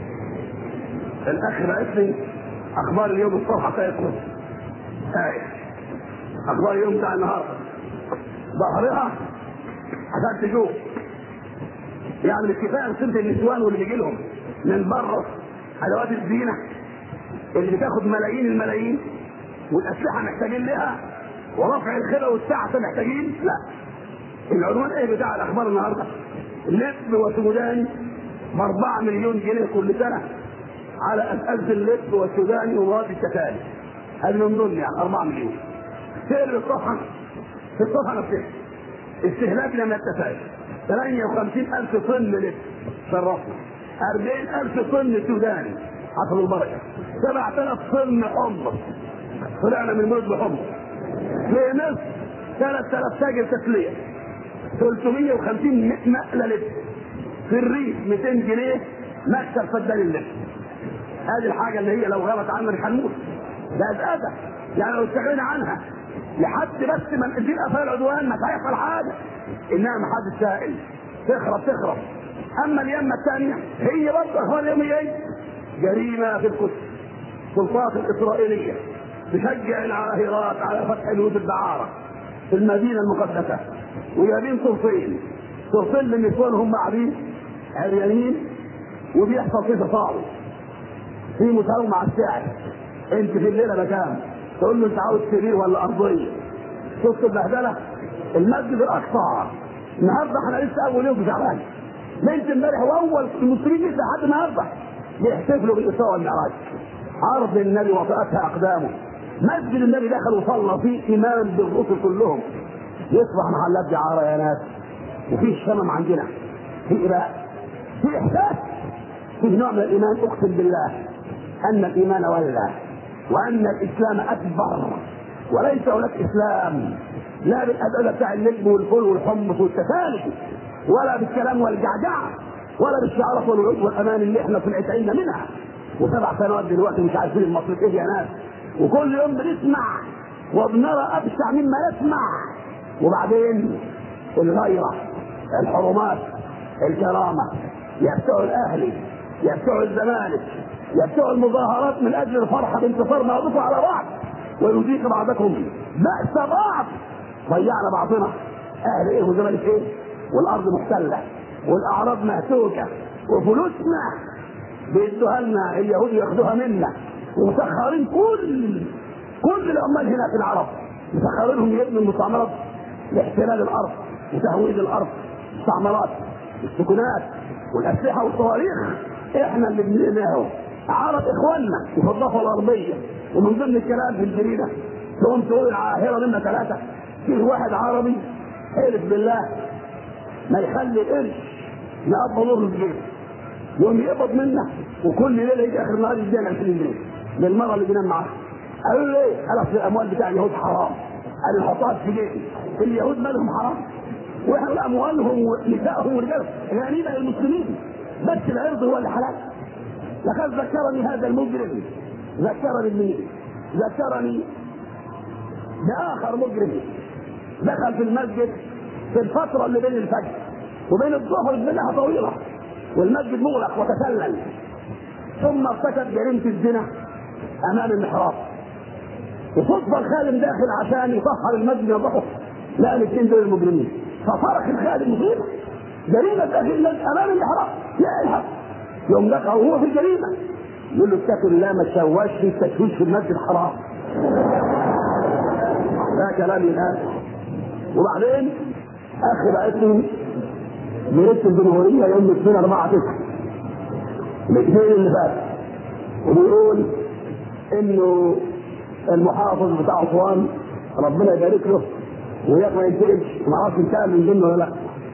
الاخ بعت لي اخبار اليوم الصبح سيكون آية. اخبار اليوم بتاع النهارده ظهرها عشان تشوف يعني مش كفايه سنة النسوان واللي بيجي لهم من بره ادوات الزينه اللي بتاخد ملايين الملايين والاسلحه محتاجين لها ورفع الخبا والسعه محتاجين لا العنوان ايه بتاع الاخبار النهارده لب وسوداني ب 4 مليون جنيه كل سنه على اساس اللب والسوداني ومواد التكاليف هذه من ضمن يعني 4 مليون سعر الصفحه في الصفحه نفسها استهلاكنا من التكاليف 58 ألف طن لب شرفنا 40 ألف طن سوداني حسب البركة 7000 طن حمص طلعنا من ملك بحمص في مصر 3000 تاجر تسلية 350 نقلة لب في الريف 200 جنيه مكسب فدان اللب هذه الحاجة اللي هي لو غابت عنا مش هنموت ده زيادة يعني لو استغنينا عنها لحد بس ما نقدر قفايا العدوان ما هيحصل حاجة انها ما حدش سائل تخرب تخرب اما اليمة الثانية هي برضه اخبار اليومية جريمة في القدس السلطات الاسرائيلية تشجع العاهرات على فتح بيوت الدعارة في المدينة المقدسة وجايبين صرفين صرفين للنسوان هم قاعدين عريانين وبيحصل فيه تصاعد في مساومه مع السعر انت في الليله بكام؟ تقول له انت عاوز سرير ولا ارضيه شفت البهدله؟ المسجد الاقصى النهارده احنا لسه اول يوم في شعبان ليله امبارح واول المسلمين لسه لحد النهارده بيحتفلوا بالاسراء والمعراج ارض النبي وطأتها اقدامه مسجد النبي دخل وصلى فيه امام بالرسل كلهم يصبح محلات دعاره يا ناس وفي الشمم عندنا في إباء في إحساس في نوع من الإيمان أقسم بالله أن الإيمان ولى وأن الإسلام أكبر وليس هناك إسلام لا بالأدعية بتاع اللب والفول والحمص والتسالك ولا بالكلام والجعجعة ولا بالشعارات والوعود والأمان اللي احنا طلعنا منها وسبع سنوات دلوقتي مش عارفين المصرف ايه يا ناس وكل يوم بنسمع وبنرى أبشع مما نسمع وبعدين الغيرة الحرمات الكرامة يا بتوع الأهلي يا بتوع الزمالك يا بتوع المظاهرات من أجل الفرحة بانتصار بعضكم على بعض ويذيق بعضكم بأس بعض ضيعنا بعضنا أهل إيه وزمالك إيه والأرض محتلة والأعراض مهتوكة وفلوسنا بيدوها لنا اليهود ياخدوها منا ومسخرين كل كل العمال هنا في العرب مسخرينهم يبنوا المستعمرات لاحتلال الارض وتهويد الارض المستعمرات السكنات والاسلحه والصواريخ احنا اللي بنيناهم عرب اخواننا في الضفه الغربيه ومن ضمن الكلام في الجريده تقوم تقول العاهره منا ثلاثه فيه واحد عربي حلف بالله ما يخلي قرش نقبض له الجيش يوم يقبض منا وكل ليله يجي اخر النهار يدينا 20 جنيه للمره اللي بينام معاها قالوا له ايه؟ قال اصل الاموال بتاع اليهود حرام قال نحطها في جيبي اليهود مالهم حرام واحنا اموالهم ونسائهم ورجالهم غنيمه للمسلمين بس العرض هو اللي حلال لقد ذكرني هذا المجرم ذكرني بمين؟ ذكرني باخر مجرم دخل في المسجد في الفتره اللي بين الفجر وبين الظهر منها طويله والمسجد مغلق وتسلل ثم ارتكب جريمه الزنا امام المحراب وصدفة الخادم داخل عشان يطهر المسجد ينظفه لقى الاثنين دول المجرمين فصرخ الخادم مصيبة جريمة داخل المسجد امام المحراب يا الحق يوم دخل وهو في الجريمة يقول له اتقوا الله ما تشوهش في التشويش في المسجد حرام ده كلام الناس وبعدين اخي بعت لي مريت الجمهوريه يوم 2 4 9 الاثنين اللي فات وبيقول انه المحافظ بتاع اسوان ربنا يبارك له وياك ما ينتقلش ما اعرفش انتقل من ضمن ولا لا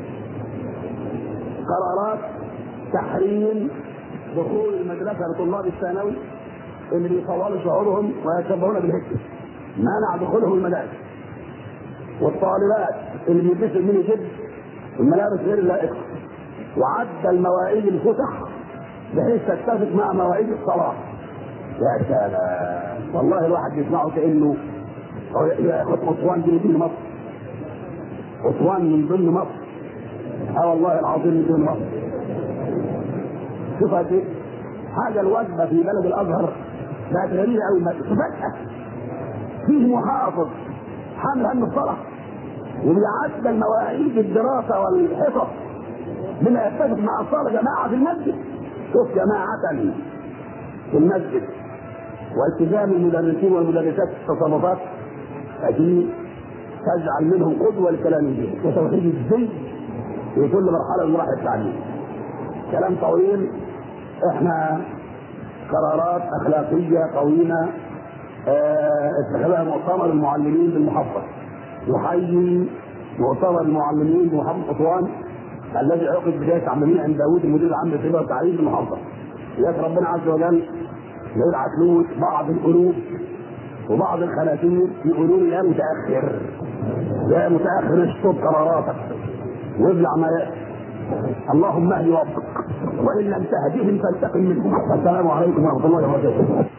قرارات تحريم دخول المدرسه لطلاب الثانوي اللي بيطولوا شعورهم ويتشبهون بالهكس منع دخولهم المدارس والطالبات اللي بيلبسوا الميني جيب الملابس غير اللائقه وعدل مواعيد الفسح بحيث تتفق مع مواعيد الصلاه يا سلام والله الواحد بيسمعه كانه ياخد اسوان دي من ضمن مصر اسوان من ضمن مصر اه والله العظيم من ضمن مصر شوف قد ايه حاجه الوجبه في بلد الازهر بقت غريبه قوي فجاه فيه محافظ حامل هم الصلاه وبيعدل مواعيد الدراسه والحصص بما يتفق مع الصلاه جماعه في المسجد شوف جماعه في المسجد والتزام المدرسين والمدرسات في التصرفات أجل تجعل منهم قدوة لكلام الدين وتوحيد الدين في كل مرحلة من مراحل التعليم كلام طويل احنا قرارات أخلاقية قويمة اه اتخذها مؤتمر المعلمين بالمحافظة يحيي مؤتمر المعلمين بمحافظة أسوان الذي عقد بداية عملية عند داوود المدير العام للخدمة والتعليم بالمحافظة ياك ربنا عز وجل يبعث له بعض القلوب وبعض الخنازير يقولوا لي يا متاخر يا متاخر اشطب قراراتك وابلع ما يأتي اللهم اهد وفق وان لم تهدهم فانتقم منهم السلام عليكم ورحمه الله وبركاته